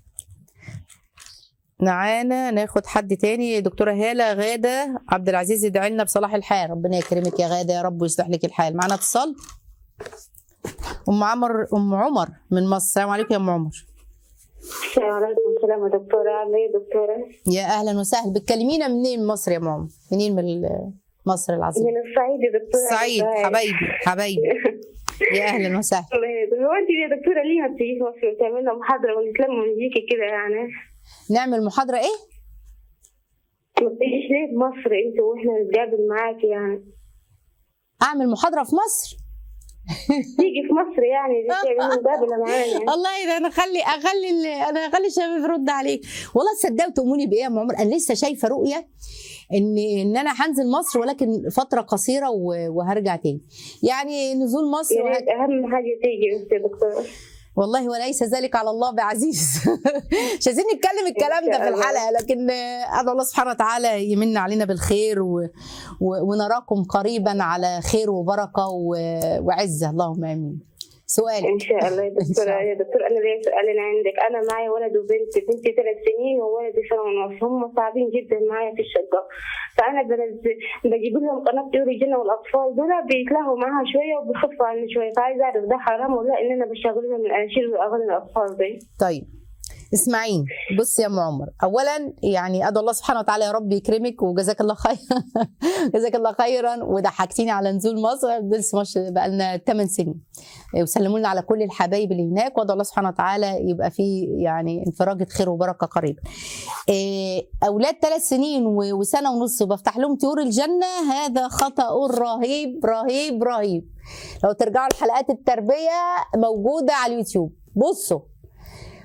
معانا ناخد حد تاني دكتورة هالة غادة عبد العزيز ادعي لنا بصلاح الحال ربنا يكرمك يا غادة يا رب ويصلح لك الحال معانا اتصال ام عمر ام عمر من مصر السلام عليكم يا ام عمر وعليكم السلام يا دكتورة عاملة ايه يا دكتورة؟ يا اهلا وسهلا بتكلمينا منين من مصر يا ام عمر منين من مصر العظيم من الصعيد يا دكتورة الصعيد حبايبي حبايبي يا اهلا وسهلا الله يهديك. هو انت يا دكتورة ليه ما بتجيش مصر وتعمل لنا محاضرة ونتلم ونجيكي كده يعني؟ نعمل محاضرة ايه؟ ما بتجيش ليه في مصر انت واحنا نتقابل معاكي يعني؟ اعمل محاضرة في مصر؟ تيجي في مصر يعني تعمل مقابلة معانا والله ده انا اخلي اخلي ال- انا اخلي الشباب يرد عليك والله تصدقوا تؤمني بايه يا ام عمر انا لسه شايفه رؤيه ان ان انا هنزل مصر ولكن فتره قصيره و- وهرجع تاني يعني نزول مصر يا وه... ريت اهم حاجة تيجي بس يا دكتورة والله وليس ذلك على الله بعزيز مش عايزين نتكلم الكلام ده في شاء الله. الحلقه لكن آه، ادعو الله سبحانه وتعالى يمن علينا بالخير و... و... ونراكم قريبا على خير وبركه و... وعزه اللهم امين سؤال ان شاء الله يا إن شاء دكتورة الله. يا دكتور انا ليا سؤال عندك انا معايا ولد وبنت بنتي ثلاث سنين وولدي سنة ونص هم صعبين جدا معايا في الشقة فانا بنزل بجيب لهم قناة طيور الجنة والاطفال دول بيتلهوا معاها شوية وبيخفوا عني شوية فعايزة اعرف ده حرام ولا ان انا بشغل لهم الاناشيد واغاني الاطفال دي طيب اسمعين بص يا ام عمر اولا يعني ادعو الله سبحانه وتعالى يا رب يكرمك وجزاك الله خير جزاك الله خيرا وضحكتيني على نزول مصر لسه مش بقى لنا 8 سنين وسلموا لنا على كل الحبايب اللي هناك وادعو الله سبحانه وتعالى يبقى في يعني انفراجه خير وبركه قريبا إيه، اولاد ثلاث سنين و- وسنه ونص وبفتح لهم طيور الجنه هذا خطا رهيب رهيب رهيب لو ترجعوا لحلقات التربيه موجوده على اليوتيوب بصوا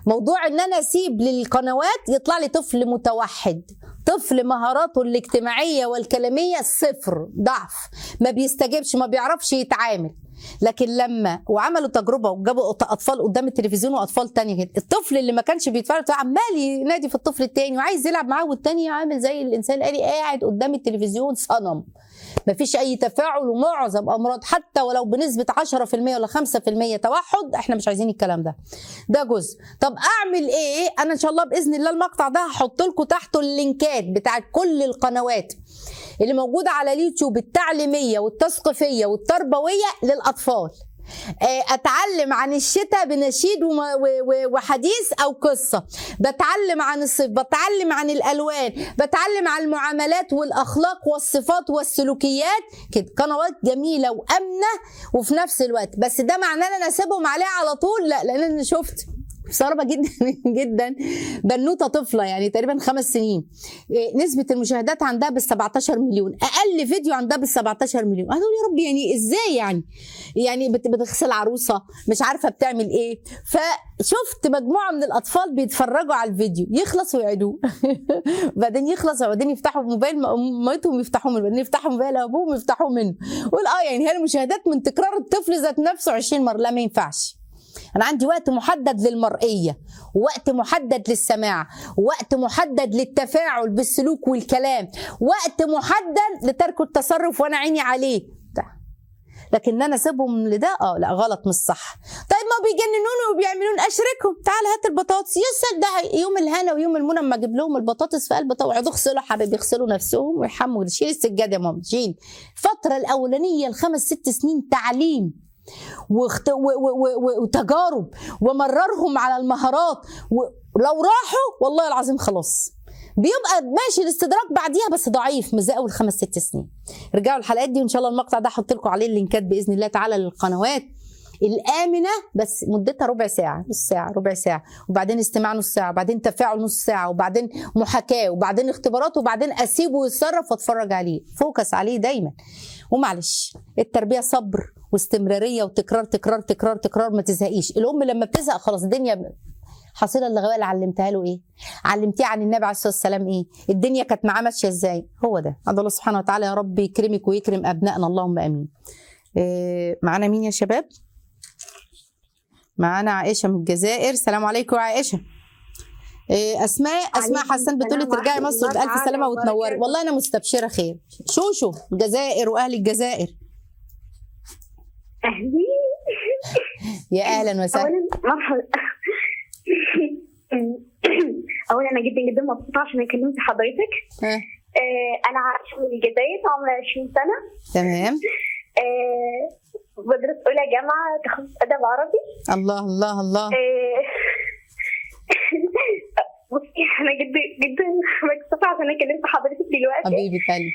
موضوع ان انا اسيب للقنوات يطلع لي طفل متوحد طفل مهاراته الاجتماعيه والكلاميه صفر ضعف ما بيستجيبش ما بيعرفش يتعامل لكن لما وعملوا تجربه وجابوا اطفال قدام التلفزيون واطفال تانية كده الطفل اللي ما كانش بيتفرج عمال ينادي في الطفل التاني وعايز يلعب معاه والتاني عامل زي الانسان الالي قاعد قدام التلفزيون صنم ما فيش اي تفاعل ومعظم امراض حتى ولو بنسبه 10% ولا 5% توحد احنا مش عايزين الكلام ده ده جزء طب اعمل ايه انا ان شاء الله باذن الله المقطع ده هحط لكم تحته اللينكات بتاعت كل القنوات اللي موجوده على اليوتيوب التعليميه والتثقيفيه والتربويه للاطفال آه، اتعلم عن الشتاء بنشيد وم- و- و- وحديث او قصه بتعلم عن الصيف بتعلم عن الالوان بتعلم عن المعاملات والاخلاق والصفات والسلوكيات كده قنوات جميله وامنه وفي نفس الوقت بس ده معناه ان انا اسيبهم عليها على طول لا لان انا شفت مستغربه جدا جدا بنوته طفله يعني تقريبا خمس سنين إيه، نسبه المشاهدات عندها بال 17 مليون اقل فيديو عندها بال 17 مليون هتقول يا رب يعني ازاي يعني يعني بت- بتغسل عروسه مش عارفه بتعمل ايه فشفت مجموعه من الاطفال بيتفرجوا على الفيديو يخلص ويعيدوه بعدين يخلص وبعدين يفتحوا موبايل م- مامتهم يفتحوا منه بعدين يفتحوا موبايل ابوهم يفتحوا منه قول اه يعني هي المشاهدات من تكرار الطفل ذات نفسه 20 مره لا ما ينفعش انا عندي وقت محدد للمرئيه ووقت محدد للسماع ووقت محدد للتفاعل بالسلوك والكلام وقت محدد لترك التصرف وانا عيني عليه ده. لكن انا اسيبهم لده اه لا غلط مش صح طيب ما بيجننوني وبيعملون اشركهم تعال هات البطاطس يسال ده يوم الهنا ويوم المنى اما اجيب لهم البطاطس في قلب طاوله يقعدوا يغسلوا حبيبي يغسلوا نفسهم ويحموا شيل السجاده يا ماما شيل الفتره الاولانيه الخمس ست سنين تعليم واخت... و... و... و... وتجارب ومررهم على المهارات ولو راحوا والله العظيم خلاص بيبقى ماشي الاستدراك بعديها بس ضعيف مش زي اول خمس ست سنين رجعوا الحلقات دي وان شاء الله المقطع ده هحط لكم عليه اللينكات باذن الله تعالى للقنوات الآمنة بس مدتها ربع ساعة نص ساعة ربع ساعة وبعدين استماع نص ساعة وبعدين تفاعل نص ساعة وبعدين محاكاة وبعدين اختبارات وبعدين أسيبه يتصرف واتفرج عليه فوكس عليه دايما ومعلش التربية صبر واستمرارية وتكرار تكرار تكرار تكرار ما تزهقيش الأم لما بتزهق خلاص الدنيا حصيلة اللغوية اللي علمتها له ايه؟ علمتيه عن النبي عليه الصلاه والسلام ايه؟ الدنيا كانت معاه ماشيه ازاي؟ هو ده، عند الله سبحانه وتعالى يا رب يكرمك ويكرم ابنائنا اللهم امين. إيه معانا مين يا شباب؟ معانا عائشه من الجزائر، السلام عليكم يا عائشه. إيه اسماء اسماء عليكم حسن بتقولي السلام ترجعي ورحمة مصر الله بالف تعالى سلامه وتنوري، وبركاته. والله انا مستبشره خير. شوشو الجزائر واهل الجزائر. أهلي يا اهلا وسهلا. أولا مرحبا أولا أنا جدا جدا مبسوطة عشان أنا كلمت حضرتك ها، آه، أنا عايشة من الجزائر عمري 20 سنة تمام آه، بدرس أولى جامعة تخصص أدب عربي الله الله الله آه، بصي أنا جدا جدا مكسوفة عشان أنا كلمت حضرتك دلوقتي حبيبي قلبي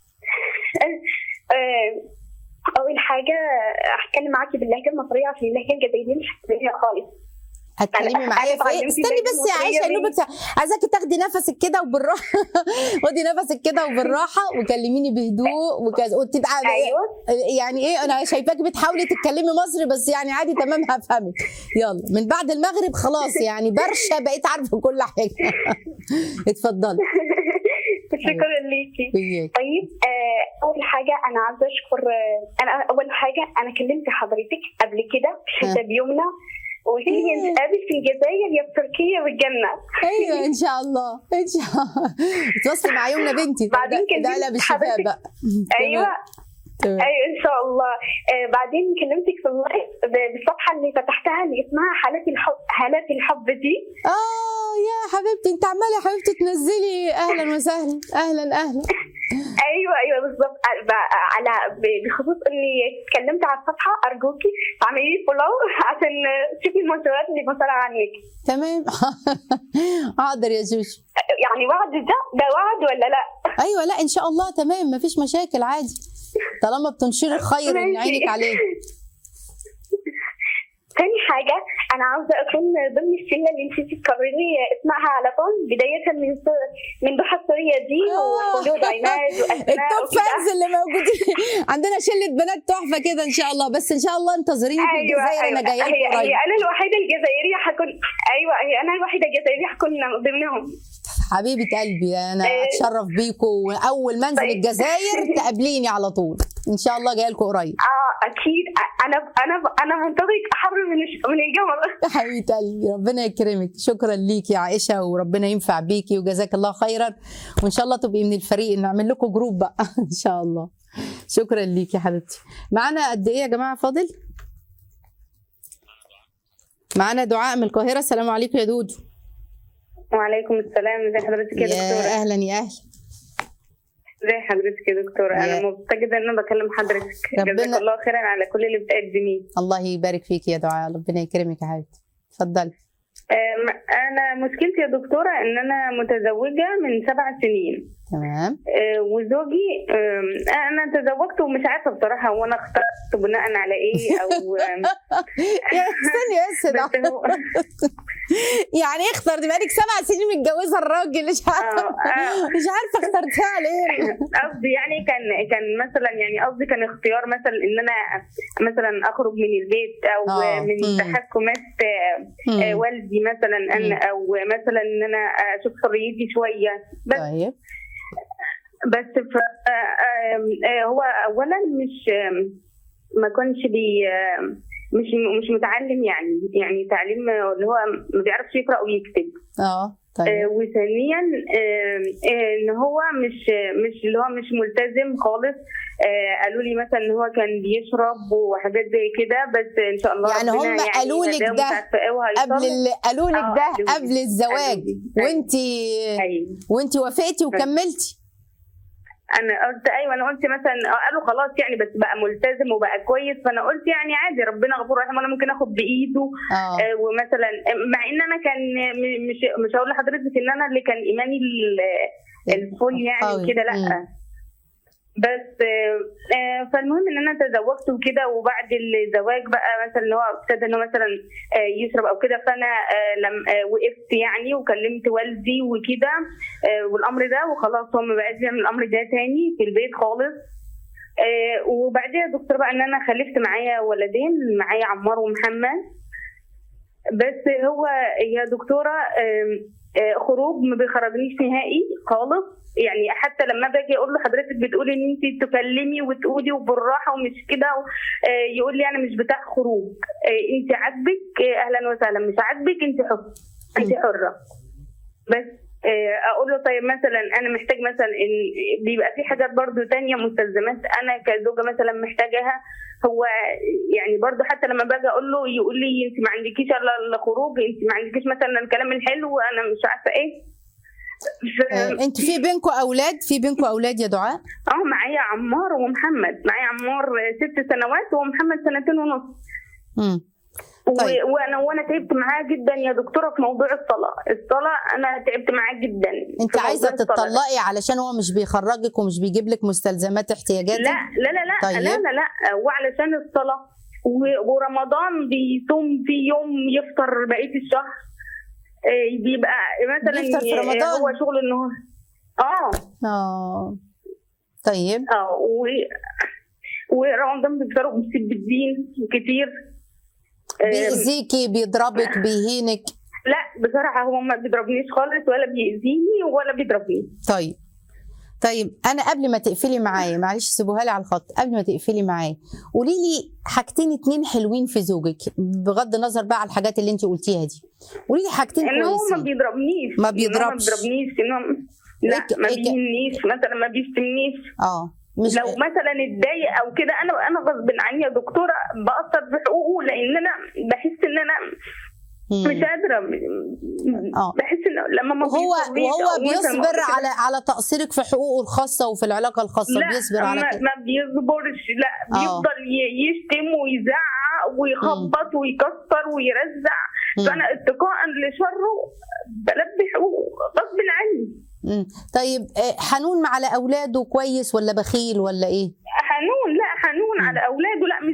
آه، أول حاجة هتكلم معاكي باللهجة المصرية عشان اللهجة الجزائرية مش هتفهميها خالص هتكلمي أنا- معايا أنا في ايه؟ اتعلمت استني اللهجة بس يا المصرية عائشه يا دي. نوبك عايزاكي تاخدي نفسك كده وبالراحه خدي نفسك كده وبالراحه وكلميني بهدوء وكذا وتبقى أيوه يعني ايه انا شايفاكي بتحاولي تتكلمي مصري بس يعني عادي تمام هفهمك يلا من بعد المغرب خلاص يعني برشا بقيت عارفه كل حاجه اتفضلي شكرا ليكي وياك طيب آه، اول حاجه انا عايزه اشكر آه، انا اول حاجه انا كلمت حضرتك قبل كده في حته بيومنا وقلت لي إيه. نتقابل في الجزائر يا في تركيا والجنه ايوه ان شاء الله ان شاء الله تواصلي مع يومنا بنتي ده- بعدين ده- ده كلمت لا بالشفاء حضرتك. بقى ايوه تمام. ايوه ان شاء الله آه، بعدين كلمتك في اللايف ب- بالصفحه اللي فتحتها اللي اسمها حالات الحب حالات الحب دي اه يا حبيبتي انت عماله يا حبيبتي تنزلي اهلا وسهلا اهلا اهلا ايوه ايوه بالظبط آه، ب- على ب- بخصوص اني اتكلمت على الصفحه ارجوكي تعملي لي فولو عشان آه، تشوفي المنشورات اللي بطلع عنك تمام حاضر يا جوش يعني وعد ده ده وعد ولا لا؟ ايوه لا ان شاء الله تمام مفيش مشاكل عادي طالما بتنشري الخير ان ماشي. عينك عليه تاني حاجة أنا عاوزة أكون ضمن الشلة اللي أنت تكرري اسمها على طول بداية من من ضحى السورية دي وخلود عماد وأسماء التوب وكده. فانز اللي موجودين عندنا شله بنات تحفه كده ان شاء الله بس ان شاء الله انتظريني في ايوه الجزائر ايوه انا جايه هي, لكم هي قريب انا الوحيده الجزائريه حكون ايوه هي انا الوحيده الجزائريه حكون ضمنهم حبيبه قلبي انا إيه. اتشرف بيكم واول ما انزل طيب. الجزائر تقابليني على طول ان شاء الله جايه لكم قريب اه اكيد انا انا انا منتظرك احر من الش- من الجمر حبيبه قلبي ربنا يكرمك شكرا ليكي يا عائشه وربنا ينفع بيكي وجزاك الله خيرا وان شاء الله تبقي من الفريق نعمل لكم جروب بقى ان شاء الله شكرا ليكي يا حبيبتي معانا قد ايه يا جماعه فاضل معانا دعاء من القاهره السلام عليكم يا دودو وعليكم السلام ازي حضرتك يا يا دكتوره اهلا يا اهلا ازي حضرتك يا دكتوره يا- انا مبسوطه جدا ان انا بكلم حضرتك ربنا- جزاك الله خيرا على كل اللي بتقدميه الله يبارك فيك يا دعاء ربنا يكرمك يا حبيبتي اتفضلي أم، انا مشكلتي يا دكتوره ان انا متزوجه من سبع سنين تمام أه، وزوجي أم، انا تزوجت ومش عارفه بصراحه هو انا اخترت بناء على ايه او أم، يا استني بس ده بس هو يعني ايه اخترت بقالك سبع سنين متجوزه الراجل مش عارفه آه، آه. مش عارفه اخترتها ليه قصدي يعني كان كان مثلا يعني قصدي كان اختيار مثلا ان انا مثلا اخرج من البيت او آه، من مم. تحكمات آه، آه، مم. والدي مثلا انا او مثلا ان انا اشوف حريتي شويه بس طيب بس ف آه، آه، آه، هو اولا مش آه، ما كانش بي آه، مش مش متعلم يعني يعني تعليم آه، اللي هو ما بيعرفش يقرا ويكتب اه آه، طيب وثانيا آه، آه، ان هو مش مش اللي هو مش ملتزم خالص آه، قالوا لي مثلا ان هو كان بيشرب وحاجات زي كده بس ان شاء الله يعني ربنا هم قالوا لك هداه ده ومش عارفة إيه وهيصلح. قبل ال... قالوا لك آه، ده قالوا لي. قبل الزواج قالوا لي. وانتي ايوه وانتي وافقتي وكملتي انا قلت ايوه انا قلت مثلا آه، قالوا خلاص يعني بس بقى ملتزم وبقى كويس فانا قلت يعني عادي ربنا غفور رحيم انا ممكن اخد بايده اه آه، ومثلا مع ان انا كان م- مش مش هقول لحضرتك ان انا اللي كان ايماني ال- الفل يعني قوي. وكده لا مم. بس آه، آه، فالمهم ان انا تزوجت وكده وبعد الزواج بقى مثلا ان هو ابتدى ان هو مثلا آه، يشرب او كده فانا آه، لم آه، وقفت يعني وكلمت والدي وكده آه، والامر ده وخلاص هو ما بقاش يعمل الامر ده تاني في البيت خالص آه، وبعدين يا دكتور بقى ان انا خلفت معايا ولدين معايا عمار ومحمد بس هو يا دكتوره آم، آه، خروج ما بيخرجنيش نهائي خالص يعني حتى لما باجي اقول لحضرتك بتقولي ان انت تكلمي وتقولي وبالراحه ومش كده آه، يقول لي انا مش بتاع خروج آه، انت عاجبك آه، اهلا وسهلا مش عاجبك انت حر انت حره بس آه، اقول له طيب مثلا انا محتاج مثلا ان بيبقى في حاجات برضو تانية مستلزمات انا كزوجه مثلا محتاجاها هو يعني برضو حتى لما باجي اقول له يقول لي انت ما عندكيش الا الخروج انت ما عندكيش مثلا الكلام الحلو انا مش عارفه ايه ف- آه، انت في بينكم اولاد في بينكم اولاد يا دعاء اه معايا عمار ومحمد معايا عمار ست سنوات ومحمد سنتين ونص مم. و- طيب. وانا وانا تعبت معاه جدا يا دكتوره في موضوع الصلاه الصلاه انا تعبت معاه جدا انت في موضوع عايزه الصلاة ده. تطلقي علشان هو مش بيخرجك ومش بيجيب لك مستلزمات احتياجاتك لا لا لا لا طيب. لا لا لا وعلشان الصلاه و- ورمضان بيصوم في يوم يفطر بقيه الشهر آه، بيبقى مثلا بيفطر في ي- رمضان؟ هو شغل ان هو اه اه طيب اه و... ورمضان بيفطروا بيسيب الدين كتير آه، بيأذيكي بيضربك بيهينك لا بصراحه هو ما بيضربنيش خالص ولا بيأذيني ولا بيضربني طيب طيب انا قبل ما تقفلي معايا معلش سيبوها لي على الخط قبل ما تقفلي معايا قولي لي حاجتين اتنين حلوين في زوجك بغض النظر بقى على الحاجات اللي انت قلتيها دي قولي لي حاجتين ان هو ما كويسين بيضربنيش ما إن هو بيضربش. ما بيضربنيش ان هو لا إيه ك- ما إيه ك- بيهنيش مثلا ما بيشتمنيش اه مش لو مثلا اتضايق او كده انا انا غصب عني يا دكتوره بأثر في حقوقه لان انا بحس ان انا مم. مش قادره آه. بحس ان لما ما وهو بيصليش وهو أو مثلاً بيصبر كده- على على تقصيرك في حقوقه الخاصه وفي العلاقه الخاصه لا بيصبر على ما, كده ما بيصبرش لا آه. بيفضل ي- يشتم ويزعق ويخبط ويكسر ويرزع مم. فانا اتقاء لشره بلبي حقوقه غصب عني مم. طيب آه، حنون على اولاده كويس ولا بخيل ولا ايه حنون لا حنون مم. على اولاده لا مش بخيل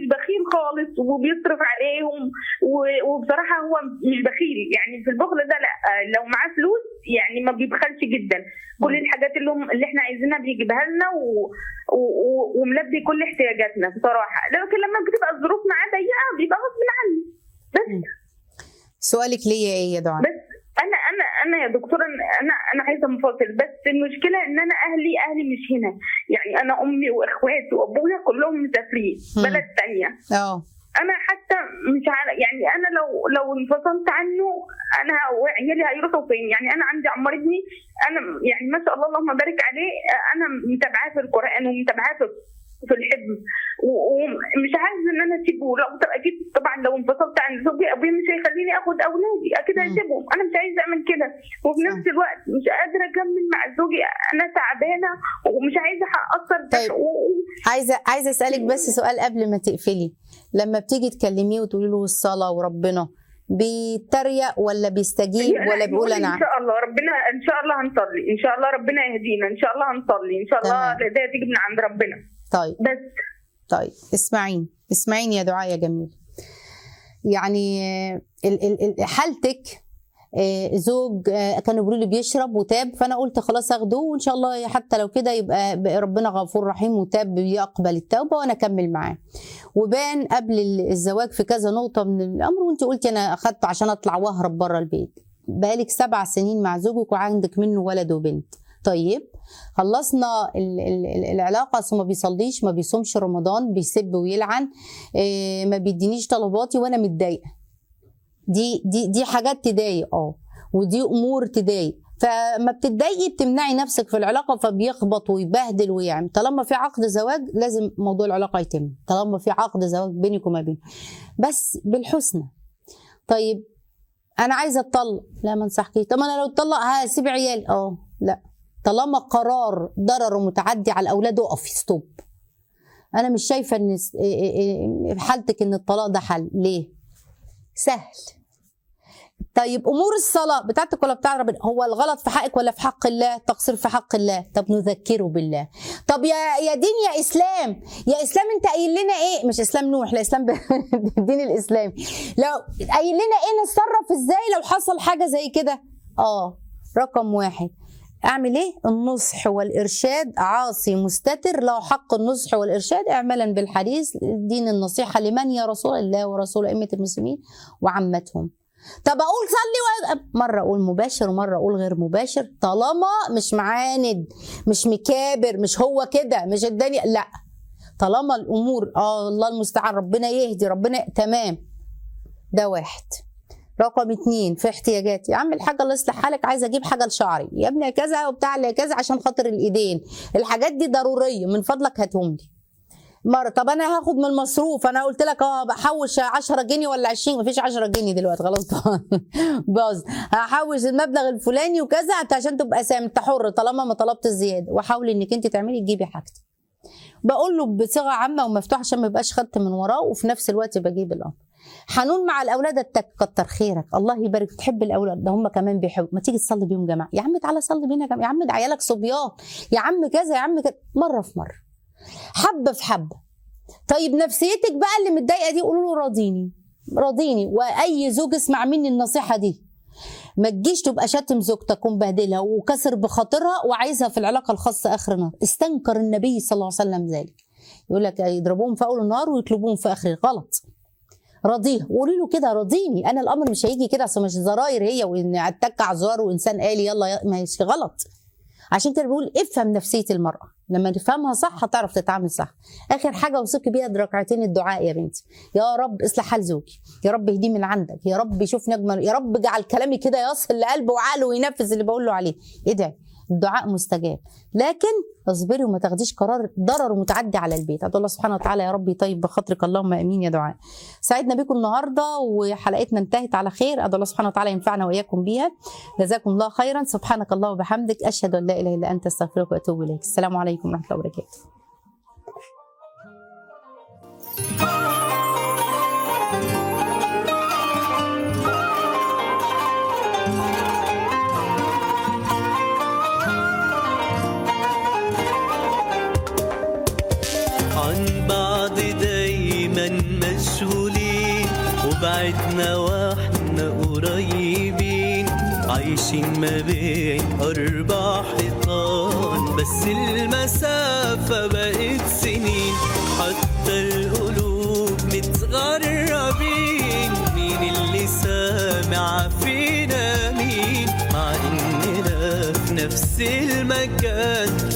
خالص وبيصرف عليهم و- وبصراحه هو مش بخيل يعني في البخل ده لا لو معاه فلوس يعني ما بيبخلش جدا كل الحاجات اللي هم اللي احنا عايزينها بيجيبها لنا و... و... و- وملبي كل احتياجاتنا بصراحه لكن لما بتبقى الظروف معاه ضيقه بيبقى غصب عني بس سؤالك ليا ايه يا دعاء بس انا انا انا يا دكتوره انا انا عايزه منفصل بس المشكله ان انا اهلي اهلي مش هنا يعني انا امي واخواتي وابويا كلهم مسافرين مم. بلد تانية اه انا حتى مش عارف يعني انا لو لو انفصلت عنه انا وعيالي هيروحوا فين يعني انا عندي عمار ابني انا يعني ما شاء الله اللهم بارك عليه انا متابعاه في القران ومتابعاه في في الحفظ و- ومش عايزه ان انا اسيبه لو طب اكيد طبعا لو انفصلت عن زوجي ابويا مش هيخليني اخد اولادي اكيد مم. هسيبهم انا مش عايزه اعمل كده وفي نفس الوقت مش قادره اكمل مع زوجي انا تعبانه ومش عايزه اثر طيب. عايزه عايزه اسالك بس سؤال قبل ما تقفلي لما بتيجي تكلميه وتقولي له الصلاه وربنا بيتريق ولا بيستجيب ولا بيقول انا ان شاء الله ربنا ان شاء الله هنصلي ان شاء الله ربنا يهدينا ان شاء الله هنصلي ان شاء الله تمام. الهدايه تيجي من عند ربنا طيب بس طيب اسمعيني اسمعيني يا دعاء يا جميل يعني آه، ال- ال- ال- حالتك آه، زوج آه، كانوا بيقولوا لي بيشرب وتاب فانا قلت خلاص اخده وان شاء الله حتى لو كده يبقى ب- ربنا غفور رحيم وتاب يقبل التوبه وانا اكمل معاه وبان قبل ال- الزواج في كذا نقطه من الامر وانت قلتي انا اخدته عشان اطلع واهرب بره البيت بقالك سبع سنين مع زوجك وعندك منه ولد وبنت طيب خلصنا ال- ال- ال- العلاقه أصل ما بيصليش ما بيصومش رمضان بيسب ويلعن إيه، ما بيدينيش طلباتي وانا متضايقه دي دي دي حاجات تضايق اه ودي امور تضايق فما بتتضايقي بتمنعي نفسك في العلاقه فبيخبط ويبهدل ويعمل طالما في عقد زواج لازم موضوع العلاقه يتم طالما في عقد زواج بينك وما بينه بس بالحسنى طيب انا عايزه اتطلق لا ما انصحكيش طب انا لو اتطلق هسيب عيالي اه لا طالما قرار ضرره متعدي على الاولاد اقفي ستوب انا مش شايفه ان س- إيه- إيه- إيه- حالتك ان الطلاق ده حل ليه سهل طيب امور الصلاه بتاعتك ولا بتاع ربنا هو الغلط في حقك ولا في حق الله التقصير في حق الله طب نذكره بالله طب يا يا دين يا اسلام يا اسلام انت قايل لنا ايه مش اسلام نوح لا اسلام الدين الاسلامي لو قايل لنا ايه نتصرف ازاي لو حصل حاجه زي كده اه رقم واحد اعمل ايه النصح والارشاد عاصي مستتر له حق النصح والارشاد اعملا بالحديث دين النصيحه لمن يا رسول الله ورسول ائمه المسلمين وعامتهم طب اقول صلي و... مره اقول مباشر ومره اقول غير مباشر طالما مش معاند مش مكابر مش هو كده مش الدنيا لا طالما الامور اه الله المستعان ربنا يهدي ربنا تمام ده واحد رقم اتنين في احتياجاتي يا عم الحاجه الله يصلح حالك عايزه اجيب حاجه لشعري يا ابني كذا وبتاع لي كذا عشان خاطر الايدين الحاجات دي ضروريه من فضلك هاتهم لي مرة طب انا هاخد من المصروف انا قلت لك اه بحوش 10 جنيه ولا 20 مفيش 10 جنيه دلوقتي خلاص باظ هحوش المبلغ الفلاني وكذا انت عشان تبقى سام انت حر طالما ما طلبت الزياده وحاولي انك انت تعملي تجيبي حاجتك بقول له بصيغه عامه ومفتوحه عشان ما يبقاش خدت من وراه وفي نفس الوقت بجيب الامر حنون مع الاولاد التك كتر خيرك الله يبارك تحب الاولاد ده هم كمان بيحبوا ما تيجي تصلي بيهم جماعه يا عم تعالى صلي بينا جماعه يا عم ده عيالك صبيان يا عم كذا يا عم كذا مره في مره حبه في حبه طيب نفسيتك بقى اللي متضايقه دي قولوا له راضيني راضيني واي زوج اسمع مني النصيحه دي ما تجيش تبقى شاتم زوجتك ومبهدلها وكسر بخاطرها وعايزها في العلاقه الخاصه اخر النهار استنكر النبي صلى الله عليه وسلم ذلك يقول لك يضربوهم في اول النهار ويطلبوهم في اخر غلط راضيها وقولي له كده راضيني انا الامر مش هيجي كده اصل مش زراير هي وان اتك على الزرار وانسان قال يلا ي- ماشي غلط عشان كده بقول افهم نفسيه المراه لما تفهمها صح هتعرف تتعامل صح اخر حاجه اوصيكي بيها ركعتين الدعاء يا بنتي يا رب اصلح حال زوجي يا رب اهديه من عندك يا رب يشوف نجمه يا رب اجعل كلامي كده يصل لقلبه وعقله وينفذ اللي بقول له عليه ادعي الدعاء مستجاب لكن اصبري وما تاخديش قرار ضرر متعدي على البيت ادعو الله سبحانه وتعالى يا رب يطيب بخاطرك اللهم امين يا دعاء سعدنا بكم النهارده وحلقتنا انتهت على خير ادعو الله سبحانه وتعالى ينفعنا واياكم بيها جزاكم الله خيرا سبحانك الله وبحمدك اشهد ان لا اله الا انت استغفرك واتوب اليك السلام عليكم ورحمه الله وبركاته عن بعض دايما مشغول بعدنا واحنا قريبين عايشين ما بين أربع حيطان بس المسافة بقت سنين حتى القلوب متغربين مين اللي سامع فينا مين مع إننا في نفس المكان